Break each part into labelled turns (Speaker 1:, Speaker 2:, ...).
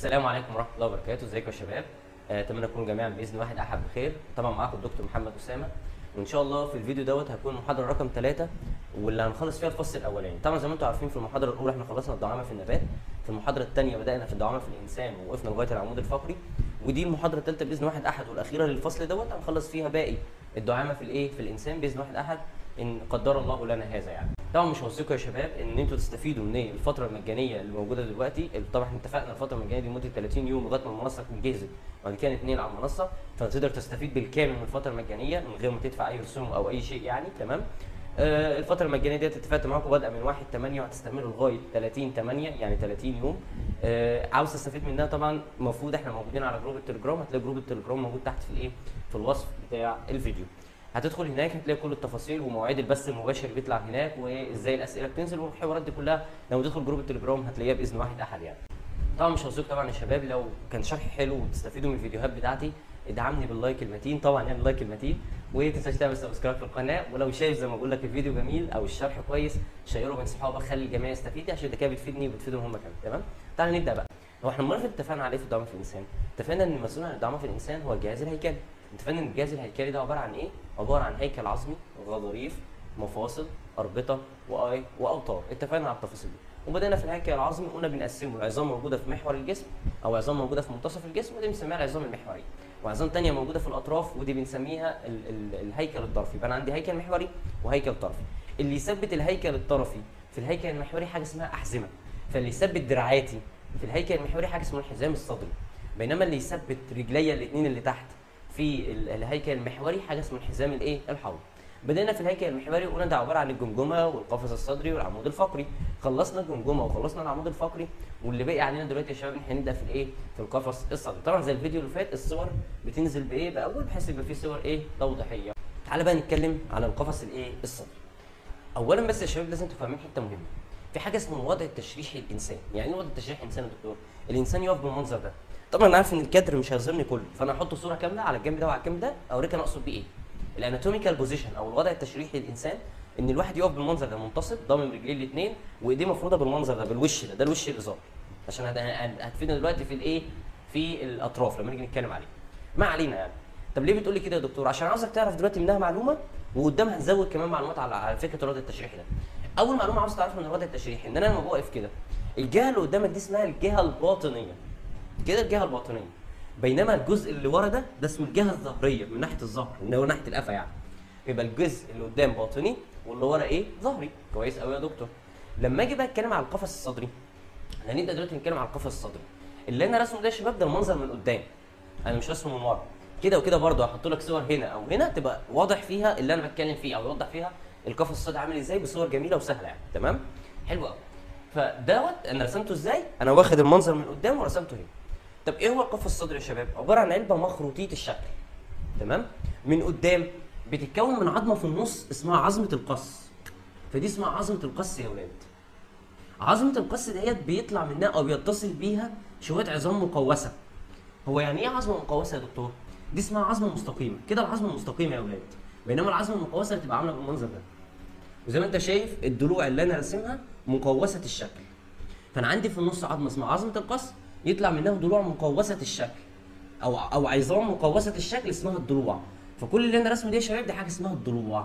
Speaker 1: السلام عليكم ورحمه الله وبركاته ازيكم يا شباب آه، اتمنى تكونوا جميعا باذن واحد احد بخير طبعا معاكم الدكتور محمد اسامه وان شاء الله في الفيديو دوت هتكون المحاضره رقم ثلاثة واللي هنخلص فيها الفصل الاولاني طبعا زي ما انتم عارفين في المحاضره الاولى احنا خلصنا الدعامه في النبات في المحاضره الثانيه بدانا في الدعامه في الانسان ووقفنا لغايه العمود الفقري ودي المحاضره الثالثه باذن واحد احد والاخيره للفصل دوت هنخلص فيها باقي الدعامه في الايه في الانسان باذن واحد احد ان قدر الله لنا هذا يعني طبعا مش هوصيكم يا شباب ان انتوا تستفيدوا من الفتره المجانيه اللي موجوده دلوقتي طبعا احنا اتفقنا الفتره المجانيه دي لمده 30 يوم لغايه ما المنصه تكون جهزت وبعد كده نتنقل على المنصه فتقدر تستفيد بالكامل من الفتره المجانيه من غير ما تدفع اي رسوم او اي شيء يعني تمام آه الفتره المجانيه ديت اتفقت معاكم بادئه من 1 8 وهتستمر لغايه 30 8 يعني 30 يوم آه عاوز تستفيد منها طبعا المفروض احنا موجودين على جروب التليجرام هتلاقي جروب التليجرام موجود تحت في الايه في الوصف بتاع الفيديو هتدخل هناك هتلاقي كل التفاصيل ومواعيد البث المباشر اللي بيطلع هناك وازاي الاسئله بتنزل والحوارات دي كلها لو تدخل جروب التليجرام هتلاقيها باذن واحد احد يعني طبعا مش هوصيك طبعا يا شباب لو كان شرحي حلو وتستفيدوا من الفيديوهات بتاعتي ادعمني باللايك المتين طبعا يعني اللايك المتين وتنساش تعمل سبسكرايب في القناه ولو شايف زي ما بقول لك الفيديو جميل او الشرح كويس شيره بين صحابك خلي الجميع يستفيد عشان ده كده بتفيدني وبتفيدهم هم كمان تمام تعال نبدا بقى هو احنا المره اللي فاتت اتفقنا عليه في الدعامه في الانسان اتفقنا ان المسؤول عن الدعامه في الانسان هو الجهاز الهيكلي اتفقنا ان الجهاز الهيكلي ده عباره عن ايه عباره عن هيكل عظمي غضاريف مفاصل اربطه واي واوتار اتفقنا على التفاصيل دي وبدانا في الهيكل العظمي قلنا بنقسمه لعظام موجوده في محور الجسم او عظام موجوده في منتصف الجسم ودي بنسميها العظام المحوريه وعظام تانية موجوده في الاطراف ودي بنسميها ال ال الهيكل الطرفي يبقى انا عندي هيكل محوري وهيكل طرفي اللي يثبت الهيكل الطرفي في الهيكل المحوري حاجه اسمها احزمه فاللي يثبت دراعاتي في الهيكل المحوري حاجه اسمها الحزام الصدري بينما اللي يثبت رجليا الاثنين اللي تحت في ال- الهيكل المحوري حاجه اسمها الحزام الايه الحوض بدأنا في الهيكل المحوري وقلنا ده عباره عن الجمجمه والقفص الصدري والعمود الفقري خلصنا الجمجمه وخلصنا العمود الفقري واللي باقي علينا دلوقتي يا شباب ان احنا نبدا في الايه في القفص الصدري طبعا زي الفيديو اللي فات الصور بتنزل بايه باول بحيث يبقى في صور ايه توضيحيه تعالى بقى نتكلم على القفص الايه الصدري اولا بس يا شباب لازم تفهمين حته مهمه في حاجه اسمها الوضع التشريحي للانسان يعني ايه وضع التشريحي للانسان يا دكتور الانسان يقف بالمنظر ده طبعا انا عارف ان الكادر مش هيظهرني كله فانا هحط صوره كامله على الجنب ده وعلى الجنب ده اوريك انا اقصد بيه ايه الاناتوميكال بوزيشن او الوضع التشريحي للانسان ان الواحد يقف بالمنظر ده منتصب ضامن رجليه الاثنين وايديه مفروضه بالمنظر ده بالوش ده ده الوش اللي ظاهر عشان هت- هت- هتفيدنا دلوقتي في الايه في الاطراف لما نيجي نتكلم عليه ما علينا يعني طب ليه بتقول لي كده يا دكتور عشان عاوزك تعرف دلوقتي منها معلومه وقدامها هنزود كمان معلومات على على فكره الوضع التشريحي ده اول معلومه عاوز تعرفها من الوضع التشريحي ان انا لما بوقف كده الجهه اللي قدامك دي اسمها الجهه الباطنيه كده الجهه الباطنيه بينما الجزء اللي ورا ده ده اسمه الجهه الظهريه من ناحيه الظهر اللي هو ناحيه القفا يعني يبقى الجزء اللي قدام باطني واللي ورا ايه ظهري كويس قوي يا دكتور لما اجي بقى اتكلم على القفص الصدري هنبدا دلوقتي نتكلم على القفص الصدري اللي انا رسمه ده يا شباب ده المنظر من قدام انا مش رسمه من ورا كده وكده برضه هحط لك صور هنا او هنا تبقى واضح فيها اللي انا بتكلم فيه او يوضح فيها القفص الصدري عامل ازاي بصور جميله وسهله يعني تمام حلو قوي فدوت انا رسمته ازاي انا واخد المنظر من قدام ورسمته هنا طب ايه هو القفص الصدري يا شباب عباره عن علبه مخروطيه الشكل تمام من قدام بتتكون من عظمه في النص اسمها عظمه القص فدي اسمها عظمه القص يا ولاد عظمه القص ديت بيطلع منها او بيتصل بيها شويه عظام مقوسه هو يعني ايه عظمه مقوسه يا دكتور دي اسمها عظمه مستقيمه كده العظمه مستقيمه يا ولاد بينما العظمه المقوسه بتبقى عامله بالمنظر ده وزي ما انت شايف الضلوع اللي انا راسمها مقوسه الشكل فانا عندي في النص عظمه اسمها عظمه القص يطلع منها ضلوع مقوسه الشكل او او عظام مقوسه الشكل اسمها الضلوع فكل اللي انا راسمه دي يا شباب دي حاجه اسمها الضلوع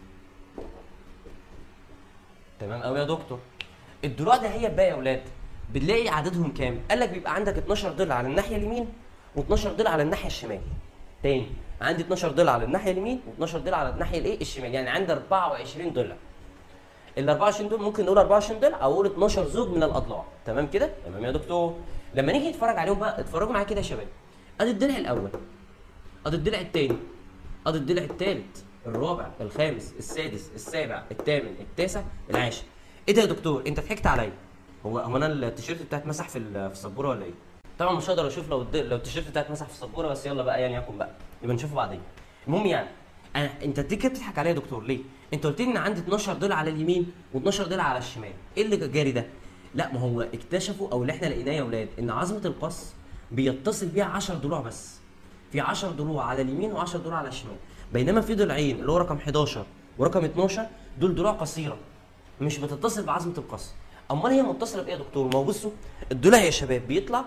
Speaker 1: تمام قوي يا دكتور الضلوع ده هي بقى يا اولاد بنلاقي عددهم كام قال لك بيبقى عندك 12 ضلع على الناحيه اليمين و12 ضلع على الناحيه الشمال تاني عندي 12 ضلع على الناحيه اليمين و12 ضلع على الناحيه الايه الشمال يعني عندي 24 ضلع ال 24 دول ممكن نقول 24 ضلع او اقول 12 زوج من الاضلاع تمام كده تمام يا دكتور لما نيجي نتفرج عليهم بقى اتفرجوا معايا كده يا شباب ادي الضلع الاول ادي الضلع الثاني ادي الضلع الثالث الرابع الخامس السادس السابع الثامن التاسع العاشر ايه ده يا دكتور انت ضحكت عليا هو هو انا التيشيرت بتاعي اتمسح في ال- في السبوره ولا ايه طبعا مش هقدر اشوف لو الد- لو التيشيرت بتاعي اتمسح في السبوره بس يلا بقى يعني يكن بقى يبقى نشوفه بعدين المهم يعني انا انت دي كده بتضحك عليا يا دكتور ليه انت قلت لي ان عندي 12 ضلع على اليمين و12 ضلع على الشمال ايه اللي جاري ده لا ما هو اكتشفوا او اللي احنا لقيناه يا اولاد ان عظمه القص بيتصل بيها 10 ضلوع بس في 10 ضلوع على اليمين و10 ضلوع على الشمال بينما في ضلعين اللي هو رقم 11 ورقم 12 دول ضلوع قصيره مش بتتصل بعظمه القص امال هي متصله بايه يا دكتور ما هو بصوا الضلع يا شباب بيطلع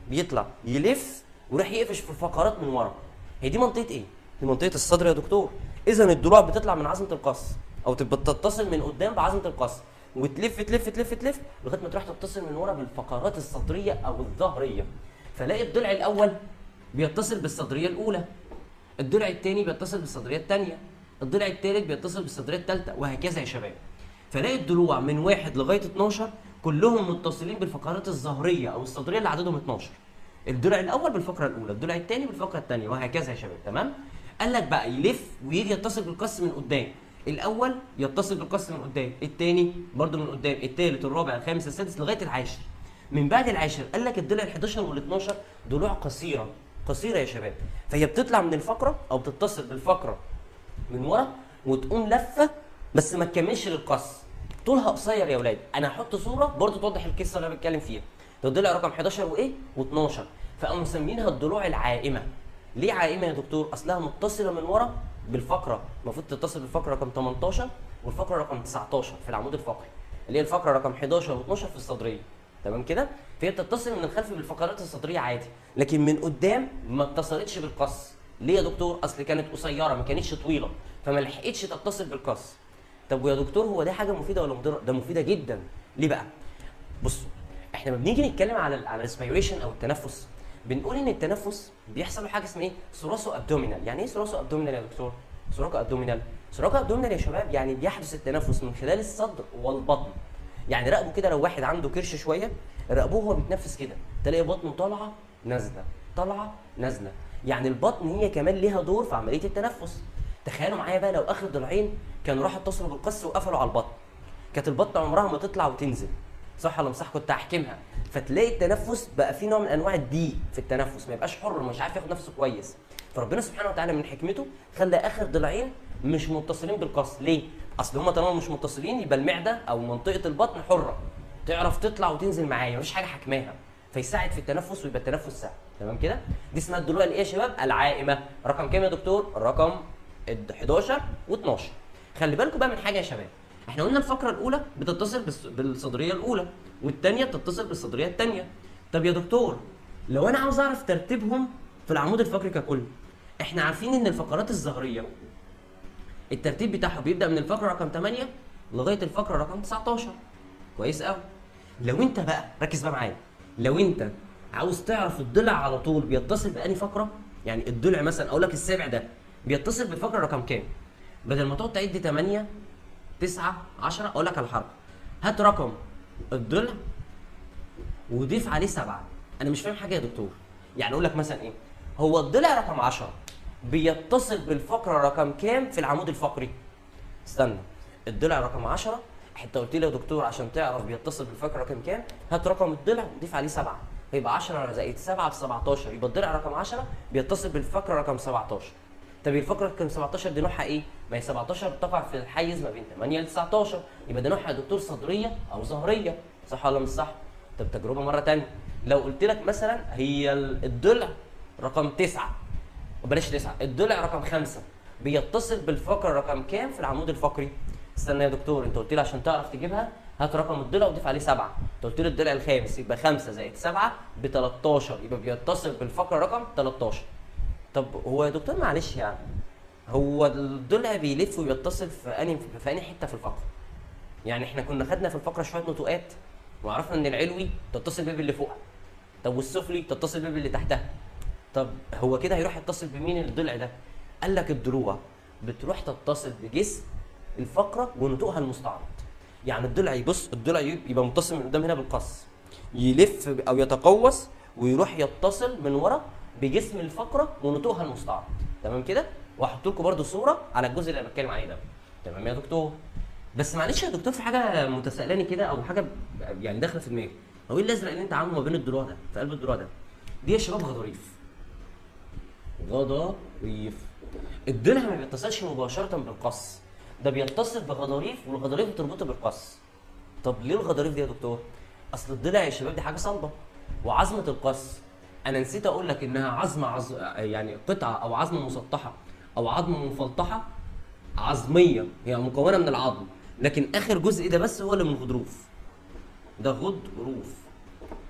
Speaker 1: بيطلع يلف ويروح يقفش في الفقرات من ورا هي دي منطقه ايه دي منطقه الصدر يا دكتور اذا الضلوع بتطلع من عظمه القص او تبقى تتصل من قدام بعظمه القص وتلف تلف تلف تلف لغايه ما تروح تتصل من ورا بالفقرات الصدريه او الظهريه فلاقي الضلع الاول بيتصل بالصدريه الاولى الضلع الثاني بيتصل بالصدريه الثانيه الضلع الثالث بيتصل بالصدريه الثالثه وهكذا يا شباب فلاقي الضلوع من واحد لغايه 12 كلهم متصلين بالفقرات الظهريه او الصدريه اللي عددهم 12 الضلع الاول بالفقره الاولى الضلع الثاني بالفقره الثانيه وهكذا يا شباب تمام قال لك بقى يلف ويجي يتصل بالقص من قدام الاول يتصل بالقص من قدام الثاني برضه من قدام الثالث الرابع الخامس السادس لغايه العاشر من بعد العاشر قال لك الضلع ال 11 وال 12 ضلوع قصيره قصيره يا شباب فهي بتطلع من الفقره او بتتصل بالفقره من ورا وتقوم لفه بس ما تكملش للقص طولها قصير يا ولاد انا هحط صوره برضو توضح القصه اللي انا بتكلم فيها ده الضلع رقم 11 وايه و12 فقاموا مسمينها الضلوع العائمه ليه عائمه يا دكتور اصلها متصله من ورا بالفقره المفروض تتصل بالفقره رقم 18 والفقره رقم 19 في العمود الفقري اللي هي الفقره رقم 11 و12 في الصدريه تمام كده فهي بتتصل من الخلف بالفقرات الصدريه عادي لكن من قدام ما اتصلتش بالقص ليه يا دكتور اصل كانت قصيره ما كانتش طويله فما لحقتش تتصل بالقص طب ويا دكتور هو ده حاجه مفيده ولا مضره ده مفيده جدا ليه بقى بصوا احنا لما بنيجي نتكلم على ال على الريسبيريشن او التنفس بنقول ان التنفس بيحصل له حاجه اسمها ايه ثراسو ابدومينال يعني ايه ثراسو ابدومينال يا دكتور ثراكو ابدومينال ثراكو ابدومينال يا شباب يعني بيحدث التنفس من خلال الصدر والبطن يعني راقبوا كده لو واحد عنده كرش شويه راقبوه وهو بيتنفس كده تلاقي بطنه طالعه نازله طالعه نازله يعني البطن هي كمان ليها دور في عمليه التنفس تخيلوا معايا بقى لو اخر ضلعين كانوا راحوا اتصلوا بالقص وقفلوا على البطن كانت البطن عمرها ما تطلع وتنزل صح ولا مش صح كنت هحكمها فتلاقي التنفس بقى فيه نوع من انواع الضيق في التنفس ما يبقاش حر مش عارف ياخد نفسه كويس فربنا سبحانه وتعالى من حكمته خلى اخر ضلعين مش متصلين بالقص ليه اصل هما طالما مش متصلين يبقى المعده او منطقه البطن حره تعرف تطلع وتنزل معايا مفيش حاجه حكماها فيساعد في التنفس ويبقى التنفس سهل تمام كده دي اسمها الضلوع الايه يا شباب العائمه رقم كام يا دكتور رقم 11 و12 خلي بالكم بقى من حاجه يا شباب احنا قلنا الفقره الاولى بتتصل بالس- بالصدريه الاولى والثانيه بتتصل بالصدريه الثانيه طب يا دكتور لو انا عاوز اعرف ترتيبهم في العمود الفقري ككل احنا عارفين ان الفقرات الظهريه الترتيب بتاعها بيبدا من الفقره رقم 8 لغايه الفقره رقم 19 كويس قوي لو انت بقى ركز بقى معايا لو انت عاوز تعرف الضلع على طول بيتصل بأني فقره يعني الضلع مثلا اقول لك السابع ده بيتصل بالفقره رقم كام بدل ما تقعد تعد 8 9 10 اقول لك على الحركه هات رقم الضلع وضيف عليه سبعه انا مش فاهم حاجه يا دكتور يعني اقول لك مثلا ايه هو الضلع رقم 10 بيتصل بالفقره رقم كام في العمود الفقري استنى الضلع رقم 10 انت قلت لي يا دكتور عشان تعرف بيتصل بالفقره رقم كام هات رقم الضلع وضيف عليه 7 هيبقى 10 زائد 7 ب 17 يبقى الضلع رقم 10 بيتصل بالفقره رقم 17 طب الفقره رقم 17 دي نوعها ايه؟ ما هي 17 بتقع في الحيز ما بين 8 ل 19 يبقى ده نوعها يا دكتور صدريه او ظهريه صح ولا مش صح؟ طب تجربه مره ثانيه لو قلت لك مثلا هي ال- الضلع رقم 9 بلاش تسعة الضلع رقم خمسة بيتصل بالفقرة رقم كام في العمود الفقري؟ استنى يا دكتور انت قلت لي عشان تعرف تجيبها هات رقم الضلع وضيف عليه سبعة انت قلت لي الضلع الخامس يبقى خمسة زائد سبعة ب 13 يبقى بيتصل بالفقرة رقم 13 طب هو يا دكتور معلش يعني هو الضلع بيلف وبيتصل في انهي في انهي حتة في الفقرة؟ يعني احنا كنا خدنا في الفقرة شوية نطوقات وعرفنا ان العلوي تتصل بيه باللي فوقها طب والسفلي تتصل بيه باللي تحتها طب هو كده هيروح يتصل بمين الضلع ده؟ قال لك الضلوع بتروح تتصل بجسم الفقره ونطوقها المستعرض. يعني الضلع يبص الضلع يبقى متصل من قدام هنا بالقص. يلف او يتقوس ويروح يتصل من ورا بجسم الفقره ونطوقها المستعرض. تمام كده؟ وهحط لكم برده صوره على الجزء اللي انا بتكلم عليه ده. تمام يا دكتور؟ بس معلش يا دكتور في حاجه متسائلاني كده او حاجه يعني داخله في دماغي. هو ايه الازرق اللي انت عامله ما بين الضلوع ده في قلب الضلوع ده؟ دي يا شباب غضاريف. غضاريف الضلع ما بيتصلش مباشرة بالقص ده بيتصل بغضاريف والغضاريف بتربطه بالقص طب ليه الغضاريف دي يا دكتور؟ أصل الضلع يا شباب دي حاجة صلبة وعظمة القص أنا نسيت أقول لك إنها عظمة عظ... يعني قطعة أو عظمة مسطحة أو عظمة مفلطحة عظمية هي مكونة من العظم لكن آخر جزء ده بس هو اللي من الغضروف ده غضروف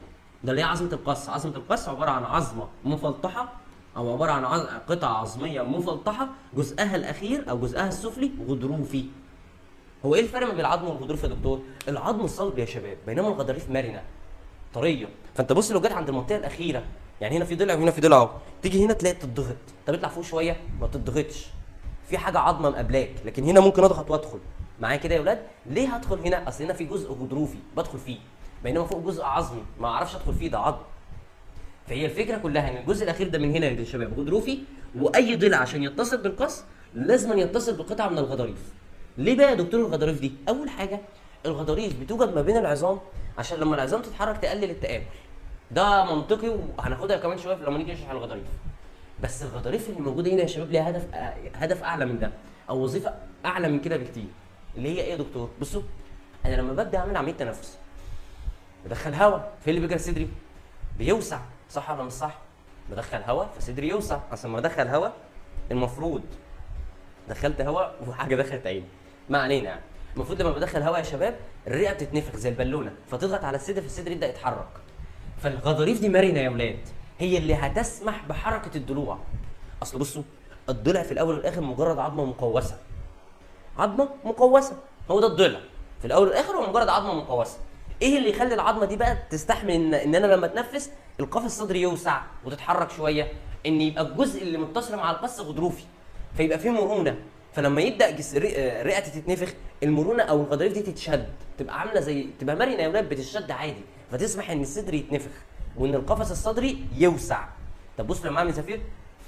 Speaker 1: ده اللي هي عظمه القص عظمه القص عباره عن عظمه مفلطحه او عباره عن عظ... قطعه عظميه مفلطحه جزءها الاخير او جزءها السفلي غضروفي هو ايه الفرق بين العظم والغضروف يا دكتور العظم صلب يا شباب بينما الغضاريف مرنه طريه فانت بص لو جيت عند المنطقه الاخيره يعني هنا في ضلع وهنا في ضلع اهو تيجي هنا تلاقي تضغط طب اطلع فوق شويه ما تضغطش في حاجه عظمه مقابلاك لكن هنا ممكن اضغط وادخل معايا كده يا ولاد ليه هدخل هنا اصل هنا في جزء غضروفي بدخل فيه بينما فوق جزء عظمي ما اعرفش ادخل فيه ده عظم فهي الفكره كلها ان الجزء الاخير ده من هنا يا شباب غضروفي واي ضلع عشان يتصل بالقص لازم يتصل بقطعه من الغضاريف ليه بقى يا دكتور الغضاريف دي اول حاجه الغضاريف بتوجد ما بين العظام عشان لما العظام تتحرك تقلل التآكل ده منطقي وهناخدها كمان شويه لما نيجي نشرح الغضاريف بس الغضاريف اللي موجوده هنا يا شباب ليها هدف هدف اعلى من ده او وظيفه اعلى من كده بكتير اللي هي ايه يا دكتور بصوا انا لما ببدا اعمل عمليه تنفس بدخل هواء في اللي بيجري صدري بيوسع صح ولا مش صح بدخل هواء فصدري يوسع اصل لما ادخل هواء المفروض دخلت هواء وحاجه دخلت عيني ما علينا يعني المفروض لما بدخل هواء يا شباب الرئه بتتنفخ زي البالونه فتضغط على الصدر فالصدر يبدا يتحرك فالغضاريف دي مرنه يا ولاد هي اللي هتسمح بحركه الضلوع اصل بصوا الضلع في الاول والاخر مجرد عظمه مقوسه عظمه مقوسه هو ده الضلع في الاول والاخر هو مجرد عظمه مقوسه ايه اللي يخلي العظمه دي بقى تستحمل ان, إن انا لما اتنفس القفص الصدري يوسع وتتحرك شويه ان يبقى الجزء اللي متصل مع القص غضروفي فيبقى فيه مرونه فلما يبدا جس... رئتي تتنفخ المرونه او الغضاريف دي تتشد تبقى عامله زي تبقى مرنه يا ولاد بتشد عادي فتسمح ان الصدر يتنفخ وان القفص الصدري يوسع طب بص لما اعمل زفير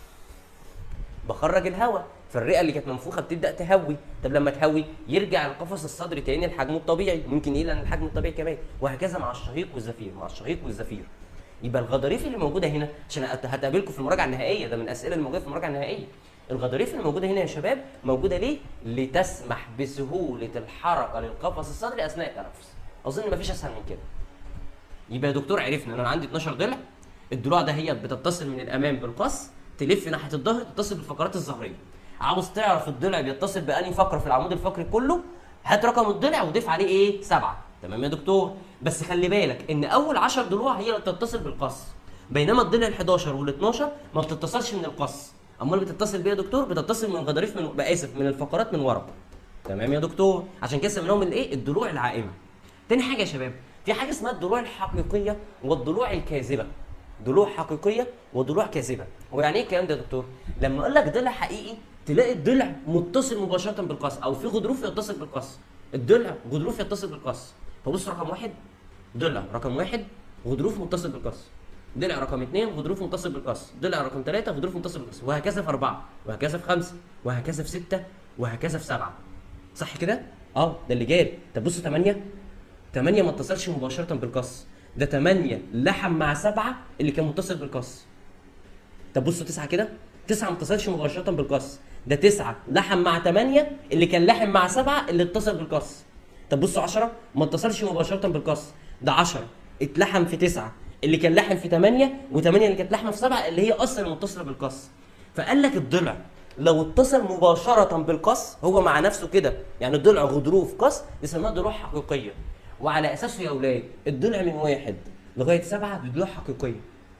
Speaker 1: بخرج الهواء فالرئه اللي كانت منفوخه بتبدا تهوي طب لما تهوي يرجع القفص الصدري تاني لحجمه الطبيعي ممكن يقل عن الحجم الطبيعي كمان وهكذا مع الشهيق والزفير مع الشهيق والزفير يبقى الغضاريف اللي موجوده هنا عشان هتقابلكم في المراجعه النهائيه ده من الاسئله اللي موجوده في المراجعه النهائيه الغضاريف اللي موجوده هنا يا شباب موجوده ليه؟ لتسمح بسهوله الحركه للقفص الصدري اثناء التنفس. اظن مفيش اسهل من كده. يبقى يا دكتور عرفنا ان انا عندي 12 ضلع الضلوع ده هي بتتصل من الامام بالقص تلف ناحيه الظهر تتصل بالفقرات الظهريه. عاوز تعرف الضلع بيتصل بأنهي فقره في العمود الفقري كله هات رقم الضلع وضيف عليه ايه؟ سبعه. تمام يا دكتور؟ بس خلي بالك ان اول 10 ضلوع هي اللي بتتصل بالقص. بينما الضلع ال 11 وال 12 ما بتتصلش من القص. امال بتتصل بيه يا دكتور بتتصل من الغضاريف من اسف من الفقرات من ورا تمام يا دكتور عشان كده سميناهم الايه الضلوع العائمه تاني حاجه يا شباب في حاجه اسمها الضلوع الحقيقيه والضلوع الكاذبه ضلوع حقيقيه وضلوع كاذبه هو يعني ايه الكلام ده يا دكتور لما اقول لك ضلع حقيقي تلاقي الضلع متصل مباشره بالقص او في غضروف يتصل بالقص الضلع غضروف يتصل بالقص فبص رقم واحد ضلع رقم واحد غضروف متصل بالقص ضلع رقم اثنين غضروف متصل بالقص ضلع رقم ثلاثة غضروف متصل بالقص وهكذا في أربعة وهكذا في خمسة وهكذا في ستة وهكذا في سبعة صح كده؟ اه ده اللي جاي طب بصوا ثمانية ثمانية ما اتصلش مباشرة بالقص ده ثمانية لحم مع سبعة اللي كان متصل بالقص طب بصوا تسعة كده تسعة ما اتصلش مباشرة بالقص ده تسعة لحم مع ثمانية اللي كان لحم مع سبعة اللي اتصل بالقص طب بصوا 10 ما اتصلش مباشرة بالقص ده 10 اتلحم في تسعة اللي كان لحم في 8 و8 اللي كانت لحمه في 7 اللي هي اصلا متصله بالقص فقال لك الضلع لو اتصل مباشرة بالقص هو مع نفسه كده يعني الضلع غضروف قص نسميها ضلوع حقيقية وعلى اساسه يا اولاد الضلع من واحد لغاية سبعة بضلوع حقيقية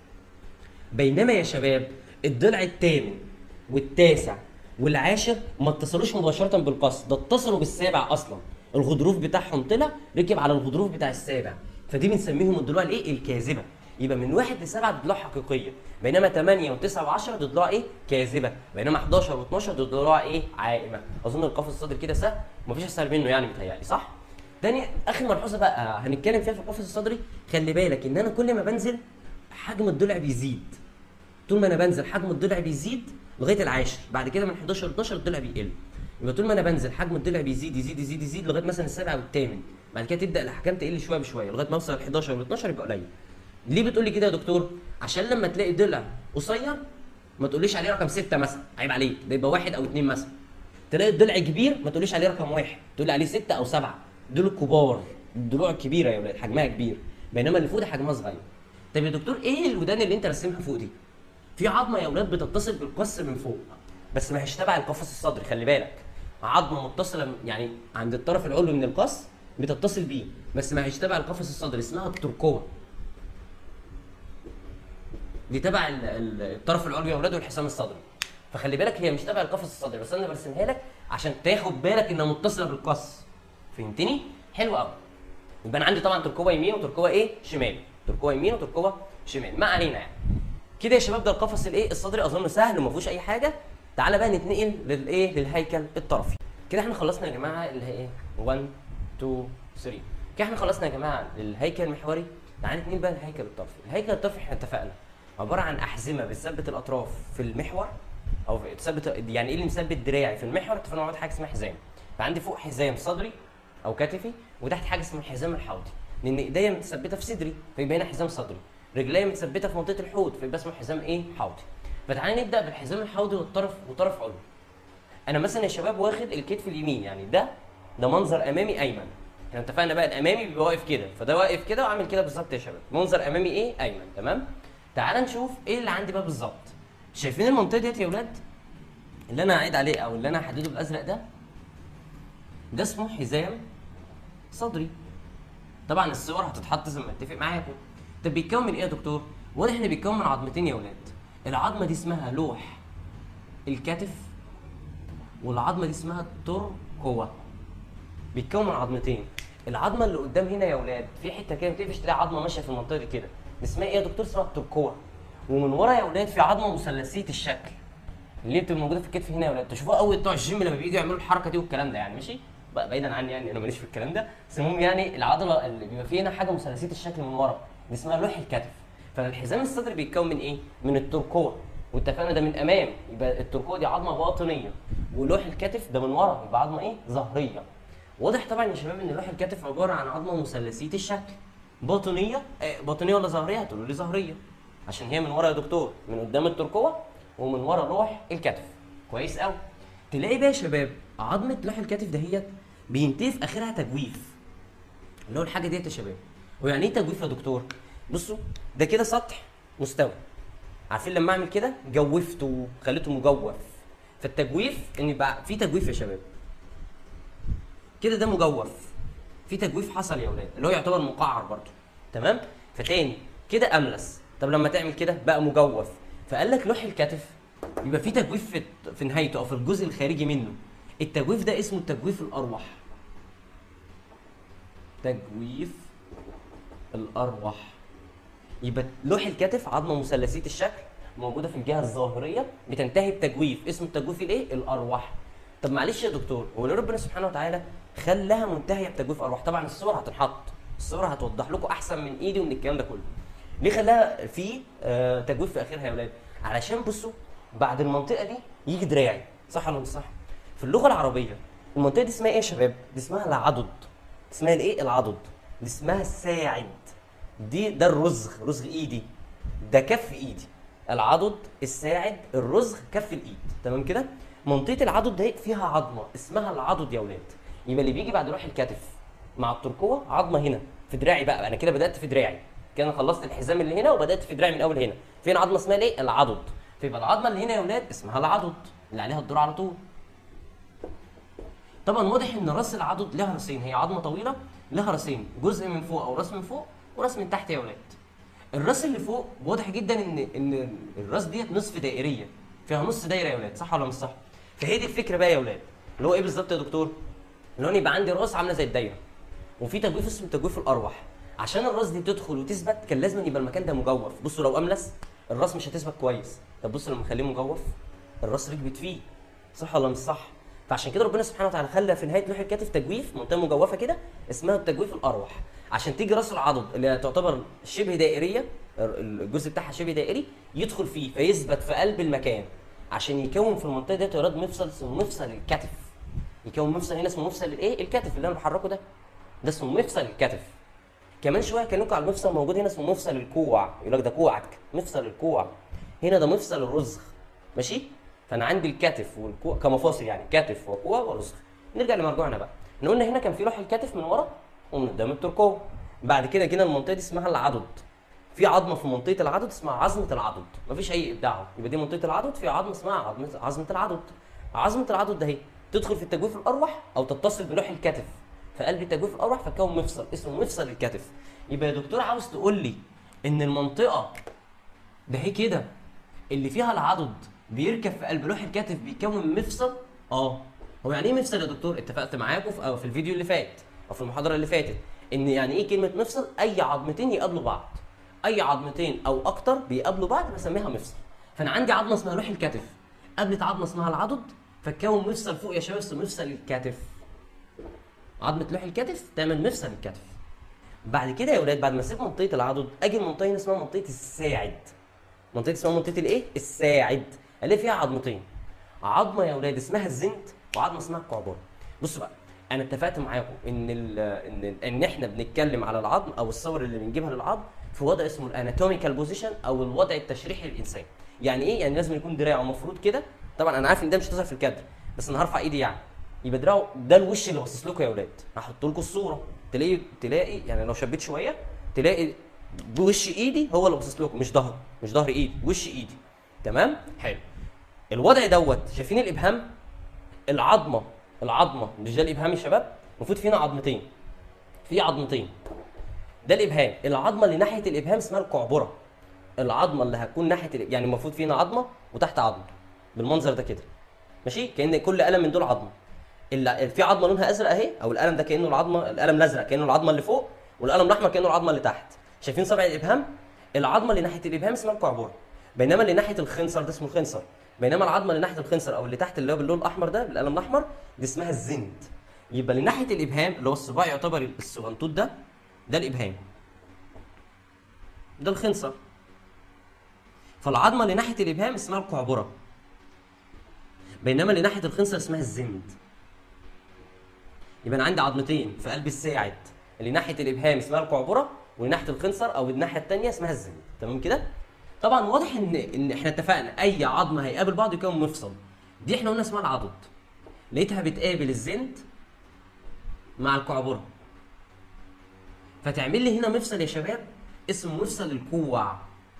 Speaker 1: بينما يا شباب الضلع الثامن والتاسع والعاشر ما اتصلوش مباشرة بالقص ده اتصلوا بالسابع اصلا الغضروف بتاعهم طلع ركب على الغضروف بتاع السابع فدي بنسميهم الضلوع الايه الكاذبه يبقى من واحد لسبعه ضلوع حقيقيه بينما 8 و9 و10 ضلوع ايه كاذبه بينما 11 و12 ضلوع ايه عائمه اظن القفص الصدري كده سهل مفيش اسهل منه يعني متهيألي صح تاني اخر ملحوظه بقى هنتكلم فيها في القفص الصدري خلي بالك ان انا كل ما بنزل حجم الضلع بيزيد طول ما انا بنزل حجم الضلع بيزيد لغايه العاشر بعد كده من 11 ل 12 الضلع بيقل يبقى طول ما انا بنزل حجم الضلع بيزيد يزيد يزيد يزيد لغايه مثلا السابع والثامن بعد كده تبدا الاحكام تقل شويه بشويه لغايه ما اوصل ل 11 وال 12 يبقى قليل ليه بتقول لي كده يا دكتور عشان لما تلاقي ضلع قصير ما تقوليش عليه رقم ستة مثلا عيب عليك ده يبقى واحد او اثنين مثلا تلاقي الضلع كبير ما تقوليش عليه رقم واحد تقول عليه ستة او سبعة دول الكبار الضلوع الكبيره يا ولاد حجمها كبير بينما اللي فوق ده حجمها صغير طب يا دكتور ايه الودان اللي انت رسمها فوق دي في عظمه يا ولاد بتتصل بالقص من فوق بس ما هيش تبع القفص الصدري خلي بالك عظمه متصله يعني عند الطرف العلوي من القص بتتصل بيه بس ما هيش تبع القفص الصدري اسمها الترقوه دي تبع ال- ال- الطرف العلوي يا اولاد والحزام الصدري فخلي بالك هي مش تبع القفص الصدري بس انا برسمها لك عشان تاخد بالك انها متصله بالقص فهمتني حلو قوي يبقى انا عندي طبعا تركوبه يمين وتركوبه ايه شمال تركوبه يمين وتركوبه شمال ما علينا يعني كده يا شباب ده القفص الايه الصدري اظن سهل وما فيهوش اي حاجه تعالى بقى نتنقل للايه للهيكل الطرفي كده احنا خلصنا يا جماعه اللي هي ايه 1 2 3 كده احنا خلصنا يا جماعه للهيكل المحوري تعالى نتنقل بقى للهيكل الطرفي الهيكل الطرفي احنا اتفقنا عباره عن احزمه بتثبت الاطراف في المحور او في- تثبت يعني ايه اللي مثبت دراعي في المحور اتفقنا مع بعض حاجه اسمها حزام فعندي فوق حزام صدري او كتفي وتحت حاجه اسمها الحزام الحوضي لان ايديا متثبته في صدري فيبقى هنا حزام صدري رجليا متثبته في منطقه الحوض فيبقى اسمه حزام ايه حوضي فتعالى نبدا بالحزام الحوضي والطرف وطرف علوي انا مثلا يا شباب واخد الكتف اليمين يعني ده ده منظر امامي ايمن احنا اتفقنا بقى الامامي بيبقى واقف كده فده واقف كده وعامل كده بالظبط يا شباب منظر امامي ايه ايمن تمام تعال نشوف ايه اللي عندي بقى بالظبط شايفين المنطقه ديت يا اولاد اللي انا هعيد عليه او اللي انا هحدده بالازرق ده ده اسمه حزام صدري طبعا الصور هتتحط زي ما اتفق معاكم طب بيتكون من ايه يا دكتور واضح ان بيتكون من عظمتين يا ولاد العظمه دي اسمها لوح الكتف والعظمه دي اسمها الترقوه بيتكون من عظمتين العظمه اللي قدام هنا يا ولاد في حته كده بتقفش تلاقي عظمه ماشيه في المنطقه دي كده اسمها ايه يا دكتور اسمها الترقوه ومن ورا يا ولاد في عظمه مثلثيه الشكل اللي بتبقى موجوده في الكتف هنا يا ولاد تشوفوها قوي بتوع الجيم لما بييجوا يعملوا الحركه دي والكلام ده يعني ماشي بقى بعيدا عني يعني انا ماليش في الكلام ده بس المهم يعني العضله اللي بيبقى فيها هنا حاجه مثلثيه الشكل من ورا دي اسمها لوح الكتف فالحزام الصدري بيتكون من ايه؟ من الترقوه واتفقنا ده من امام يبقى الترقوه دي عظمه باطنيه ولوح الكتف ده من ورا يبقى عظمه ايه؟ ظهريه واضح طبعا يا شباب ان لوح الكتف عباره عن عظمه مثلثيه الشكل باطنيه آه باطنيه ولا ظهريه؟ هتقولوا لي ظهريه عشان هي من ورا يا دكتور من قدام الترقوه ومن ورا لوح الكتف كويس قوي تلاقي بقى يا شباب عظمه لوح الكتف دهيت بينتهي في اخرها تجويف اللي هو الحاجه ديت يا شباب هو يعني ايه تجويف يا دكتور بصوا ده كده سطح مستوي عارفين لما اعمل كده جوفته خليته مجوف فالتجويف ان يبقى في تجويف يا شباب كده ده مجوف في تجويف حصل يا اولاد اللي هو يعتبر مقعر برضه تمام فتاني كده املس طب لما تعمل كده بقى مجوف فقال لك لوح الكتف يبقى في تجويف في في نهايته او في الجزء الخارجي منه التجويف ده اسمه التجويف الارواح تجويف الارواح يبقى لوح الكتف عظمه مثلثيه الشكل موجوده في الجهه الظاهريه بتنتهي بتجويف اسمه التجويف الايه الارواح طب معلش يا دكتور هو ليه ربنا سبحانه وتعالى خلاها منتهيه بتجويف ارواح طبعا الصور هتنحط الصور هتوضح لكم احسن من ايدي ومن الكلام ده كله ليه خلاها في آه تجويف في اخرها يا اولاد علشان بصوا بعد المنطقه دي يجي دراعي صح ولا مش صح في اللغه العربيه المنطقه دي اسمها ايه يا شباب دي اسمها العضد اسمها الايه العضد دي اسمها الساعد دي ده الرزغ رزغ ايدي ده كف ايدي العضد الساعد الرزغ كف الايد تمام كده منطقه العضد دي فيها عظمه اسمها العضد يا ولاد يبقى اللي بيجي بعد روح الكتف مع الترقوه عظمه هنا في دراعي بقى انا كده بدات في دراعي كده أنا خلصت الحزام اللي هنا وبدات في دراعي من اول هنا فين عظمه اسمها الايه العضد فيبقى العظمه اللي هنا يا ولاد اسمها العضد اللي عليها الدور على طول طبعا واضح ان راس العضد لها راسين هي عظمه طويله لها راسين جزء من فوق او راس من فوق وراس من تحت يا ولاد الراس اللي فوق واضح جدا ان ان الراس ديت نصف دائريه فيها نص دايره يا ولاد صح ولا مش صح فهي دي الفكره بقى يا ولاد اللي هو ايه بالظبط يا دكتور اللي هو إن يبقى عندي راس عامله زي الدايره وفي تجويف اسمه تجويف الارواح عشان الراس دي تدخل وتثبت كان لازم يبقى المكان ده مجوف بصوا لو املس الراس مش هتثبت كويس طب بصوا لما اخليه مجوف الراس ركبت فيه صح ولا مش صح فعشان كده ربنا سبحانه وتعالى خلى في نهايه لوح الكتف تجويف منطقه مجوفه كده اسمها التجويف الارواح عشان تيجي راس العضد اللي تعتبر شبه دائريه الجزء بتاعها شبه دائري يدخل فيه فيثبت في قلب المكان عشان يكون في المنطقه ديت يراد مفصل اسمه مفصل الكتف يكون مفصل هنا اسمه مفصل الايه الكتف اللي انا بحركه ده ده اسمه مفصل الكتف كمان شويه هكلمكم على المفصل موجود هنا اسمه مفصل الكوع يقول لك ده كوعك مفصل الكوع هنا ده مفصل الرزغ ماشي فانا عندي الكتف والكوع كمفاصل يعني كتف وكوع ورزغ نرجع لمرجوعنا بقى احنا قلنا هنا كان في لوح الكتف من ورا ومن قدام الترقوه بعد كده جينا المنطقه دي اسمها العضد في عظمه في منطقه العضد اسمها عظمه العضد مفيش اي ابداع يبقى دي منطقه العضد في عظمه اسمها عظمه عظمه العضد عظمه العضد ده هي تدخل في التجويف الارواح او تتصل بلوح الكتف في قلب التجويف الارواح فتكون مفصل اسمه مفصل الكتف يبقى يا دكتور عاوز تقول لي ان المنطقه ده هي كده اللي فيها العضد بيركب في قلب لوح الكتف بيكون مفصل اه هو يعني ايه مفصل يا دكتور اتفقت معاكم في, أو في الفيديو اللي فات او في المحاضره اللي فاتت ان يعني ايه كلمه مفصل اي عظمتين يقابلوا بعض اي عظمتين او اكتر بيقابلوا بعض بسميها مفصل فانا عندي عظمه اسمها لوح الكتف قابلت عظمه اسمها العضد فتكون مفصل فوق يا شباب اسمه مفصل الكتف عظمه لوح الكتف تعمل مفصل الكتف بعد كده يا ولاد بعد ما اسيب منطقه العضد اجي المنطقه هنا اسمها منطقه الساعد منطقه اسمها منطقه الايه الساعد اللي فيها عظمتين عظمه يا ولاد اسمها الزنت وعظمه اسمها القعبره بصوا بقى انا اتفقت معاكم ان ال ان ان احنا بنتكلم على العظم او الصور اللي بنجيبها للعظم في وضع اسمه الاناتوميكال بوزيشن او الوضع التشريحي للانسان يعني ايه يعني لازم يكون دراعه مفروض كده طبعا انا عارف ان ده مش هتظهر في الكادر بس انا هرفع ايدي يعني يبقى دراعه ده الوش اللي باصص لكم يا ولاد هحط لكم الصوره تلاقي تلاقي يعني لو شبيت شويه تلاقي بوش ايدي هو اللي باصص لكم مش ظهر مش ظهر ايدي وش ايدي تمام حلو الوضع دوت شايفين الابهام العظمه العظمه مش ده الابهام يا شباب المفروض فينا عظمتين في عظمتين ده الابهام العظمه اللي ناحيه الابهام اسمها القعبره العظمه اللي هتكون ناحيه الإب... يعني المفروض فينا عظمه وتحت عظمه بالمنظر ده كده ماشي كان كل قلم من دول عظمه اللي في عظمه لونها ازرق اهي او القلم ده كانه العظمه القلم الازرق كانه العظمه اللي فوق والقلم الاحمر كانه العظمه اللي تحت شايفين صبع الابهام العظمه اللي ناحيه الابهام اسمها القعبره بينما اللي ناحيه الخنصر ده اسمه الخنصر بينما العظمه اللي ناحيه الخنصر او اللي تحت اللي هو باللون الاحمر ده بالقلم الاحمر دي اسمها الزند يبقى اللي ناحيه الابهام اللي هو الصباع يعتبر الصغنطوط ده ده الابهام ده الخنصر فالعظمه اللي ناحيه الابهام اسمها القعبره بينما اللي ناحيه الخنصر اسمها الزند يبقى انا عندي عظمتين في قلب الساعد اللي ناحيه الابهام اسمها القعبره واللي ناحيه الخنصر او الناحيه الثانيه اسمها الزند تمام كده طبعا واضح ان ان احنا اتفقنا اي عظمه هيقابل بعض يكون مفصل دي احنا قلنا اسمها العضد لقيتها بتقابل الزند مع القعبره فتعمل لي هنا مفصل يا شباب اسمه مفصل الكوع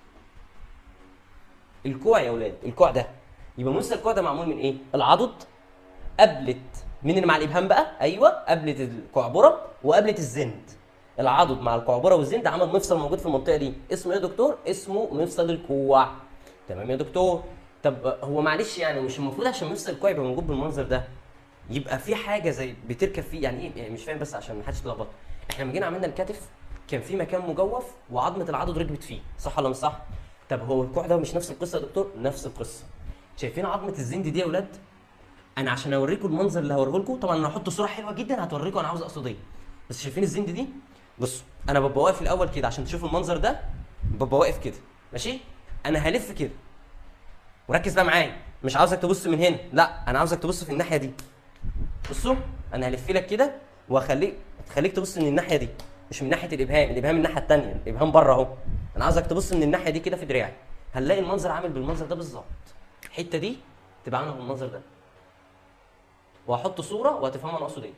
Speaker 1: الكوع يا اولاد الكوع ده يبقى مفصل الكوع ده معمول من ايه العضد قبلت مين اللي مع الابهام بقى ايوه قبلت القعبره وقبلت الزند العضد مع القعبره والزند عمل مفصل موجود في المنطقه دي اسمه ايه يا دكتور اسمه مفصل الكوع تمام يا دكتور طب هو معلش يعني مش المفروض عشان مفصل الكوع يبقى موجود بالمنظر ده يبقى في حاجه زي بتركب فيه يعني ايه يعني مش فاهم بس عشان ما حدش يتلخبط احنا لما جينا عملنا الكتف كان في مكان مجوف وعظمه العضد ركبت فيه صح ولا مش صح طب هو الكوع ده مش نفس القصه يا دكتور نفس القصه شايفين عظمه الزند دي يا اولاد انا عشان اوريكم المنظر اللي هوريه لكم طبعا انا هحط صوره حلوه جدا هتوريكم انا عاوز اقصد ايه بس شايفين الزند دي بصوا انا ببقى واقف الاول كده عشان تشوفوا المنظر ده ببقى واقف كده ماشي انا هلف كده وركز بقى معايا مش عاوزك تبص من هنا لا انا عاوزك تبص في الناحيه دي بصوا انا هلف لك كده واخليك تخليك تبص من الناحيه دي مش من ناحيه الابهام الابهام الناحيه الثانيه الابهام بره اهو انا عاوزك تبص من الناحيه دي كده في دراعي هنلاقي المنظر عامل بالمنظر ده بالظبط الحته دي تبقى عامله بالمنظر ده وهحط صوره وهتفهموا انا اقصد ايه